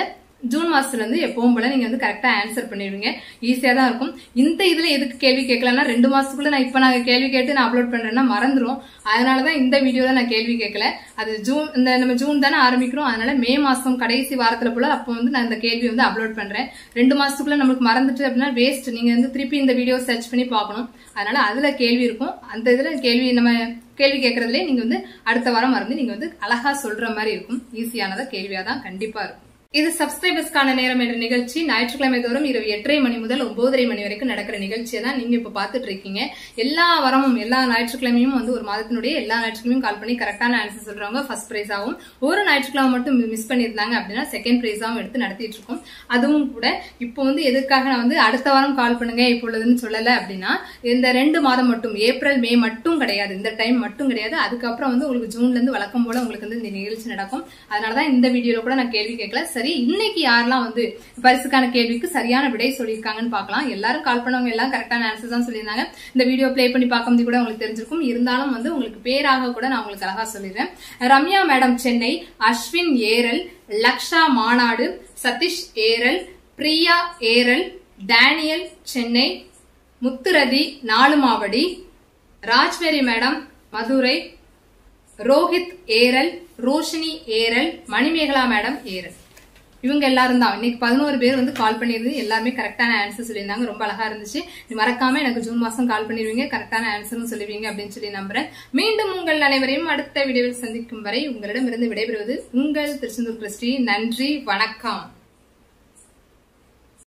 Speaker 2: ஜூன் மாசத்துல இருந்து எப்பவும் போல நீங்க வந்து கரெக்டா ஆன்சர் பண்ணிடுவீங்க ஈஸியா தான் இருக்கும் இந்த இதுல எதுக்கு கேள்வி கேட்கலன்னா ரெண்டு மாசத்துக்குள்ள நான் இப்ப நான் கேள்வி கேட்டு நான் அப்லோட் பண்றேன்னா மறந்துரும் அதனாலதான் இந்த வீடியோல நான் கேள்வி கேட்கல அது ஜூன் இந்த நம்ம ஜூன் தானே ஆரம்பிக்கிறோம் அதனால மே மாசம் கடைசி வாரத்துல போல அப்போ வந்து நான் இந்த கேள்வி வந்து அப்லோட் பண்றேன் ரெண்டு மாசத்துக்குள்ள நம்மளுக்கு மறந்துட்டு அப்படின்னா வேஸ்ட் நீங்க வந்து திருப்பி இந்த வீடியோ சர்ச் பண்ணி பார்க்கணும் அதனால அதுல கேள்வி இருக்கும் அந்த இதுல கேள்வி நம்ம கேள்வி கேட்கறதுலயே நீங்க வந்து அடுத்த வாரம் மறந்து நீங்க வந்து அழகா சொல்ற மாதிரி இருக்கும் ஈஸியானதா கேள்வியா தான் கண்டிப்பா இருக்கும் இது சப்ஸ்கிரைபர்ஸ்க்கான நேரம் என்ற நிகழ்ச்சி ஞாயிற்றுக்கிழமை தோறும் இரவு எட்டரை மணி முதல் ஒன்பதரை மணி வரைக்கும் நடக்கிற நிகழ்ச்சியை தான் நீங்க இப்ப பாத்துட்டு இருக்கீங்க எல்லா வாரமும் எல்லா ஞாயிற்றுக்கிழமையும் வந்து ஒரு மாதத்தினுடைய எல்லா ஞாயிற்றுக்கிழமையும் கால் பண்ணி கரெக்டான ஆன்சர் சொல்றவங்க ஃபர்ஸ்ட் பிரைஸாவும் ஒரு ஞாயிற்றுக்கிழமை மட்டும் மிஸ் பண்ணியிருந்தாங்க அப்படின்னா செகண்ட் பிரைஸாவும் எடுத்து நடத்திட்டு இருக்கோம் அதுவும் கூட இப்போ வந்து எதுக்காக நான் வந்து அடுத்த வாரம் கால் பண்ணுங்க இப்போ உள்ளதுன்னு சொல்லல அப்படின்னா இந்த ரெண்டு மாதம் மட்டும் ஏப்ரல் மே மட்டும் கிடையாது இந்த டைம் மட்டும் கிடையாது அதுக்கப்புறம் வந்து உங்களுக்கு ஜூன்ல இருந்து வழக்கம் போல உங்களுக்கு வந்து இந்த நிகழ்ச்சி நடக்கும் அதனாலதான் இந்த வீடியோல கூட நான் கேள்வி கேட்கல சரி இன்னைக்கு யாரெல்லாம் வந்து பரிசுக்கான கேள்விக்கு சரியான விடை சொல்லியிருக்காங்கன்னு பார்க்கலாம் எல்லாரும் கால் பண்ணவங்க எல்லாம் கரெக்டான ஆன்சர் தான் சொல்லியிருந்தாங்க இந்த வீடியோ ப்ளே பண்ணி பார்க்கும்போது கூட உங்களுக்கு தெரிஞ்சிருக்கும் இருந்தாலும் வந்து உங்களுக்கு பேராக கூட நான் உங்களுக்கு அழகா சொல்லிடுறேன் ரம்யா மேடம் சென்னை அஸ்வின் ஏரல் லக்ஷா மாநாடு Sathish Eral Priya Eral Daniel Chennai Muthurathi Nalumavadi Rajveri madam Madurai Rohit Eral Roshini Eral Manimegala madam Eral இவங்க எல்லாரும் தான் இன்னைக்கு பதினோரு பேர் வந்து கால் பண்ணியிருந்து எல்லாருமே கரெக்டான ஆன்சர் சொல்லியிருந்தாங்க ரொம்ப அழகா இருந்துச்சு நீ மறக்காம எனக்கு ஜூன் மாசம் கால் பண்ணிடுவீங்க கரெக்டான ஆன்சரும் சொல்லுவீங்க அப்படின்னு சொல்லி நம்புறேன் மீண்டும் உங்கள் அனைவரையும் அடுத்த வீடியோவில் சந்திக்கும் வரை உங்களிடமிருந்து விடைபெறுவது உங்கள் திருச்செந்தூர் கிறிஸ்டி நன்றி வணக்கம்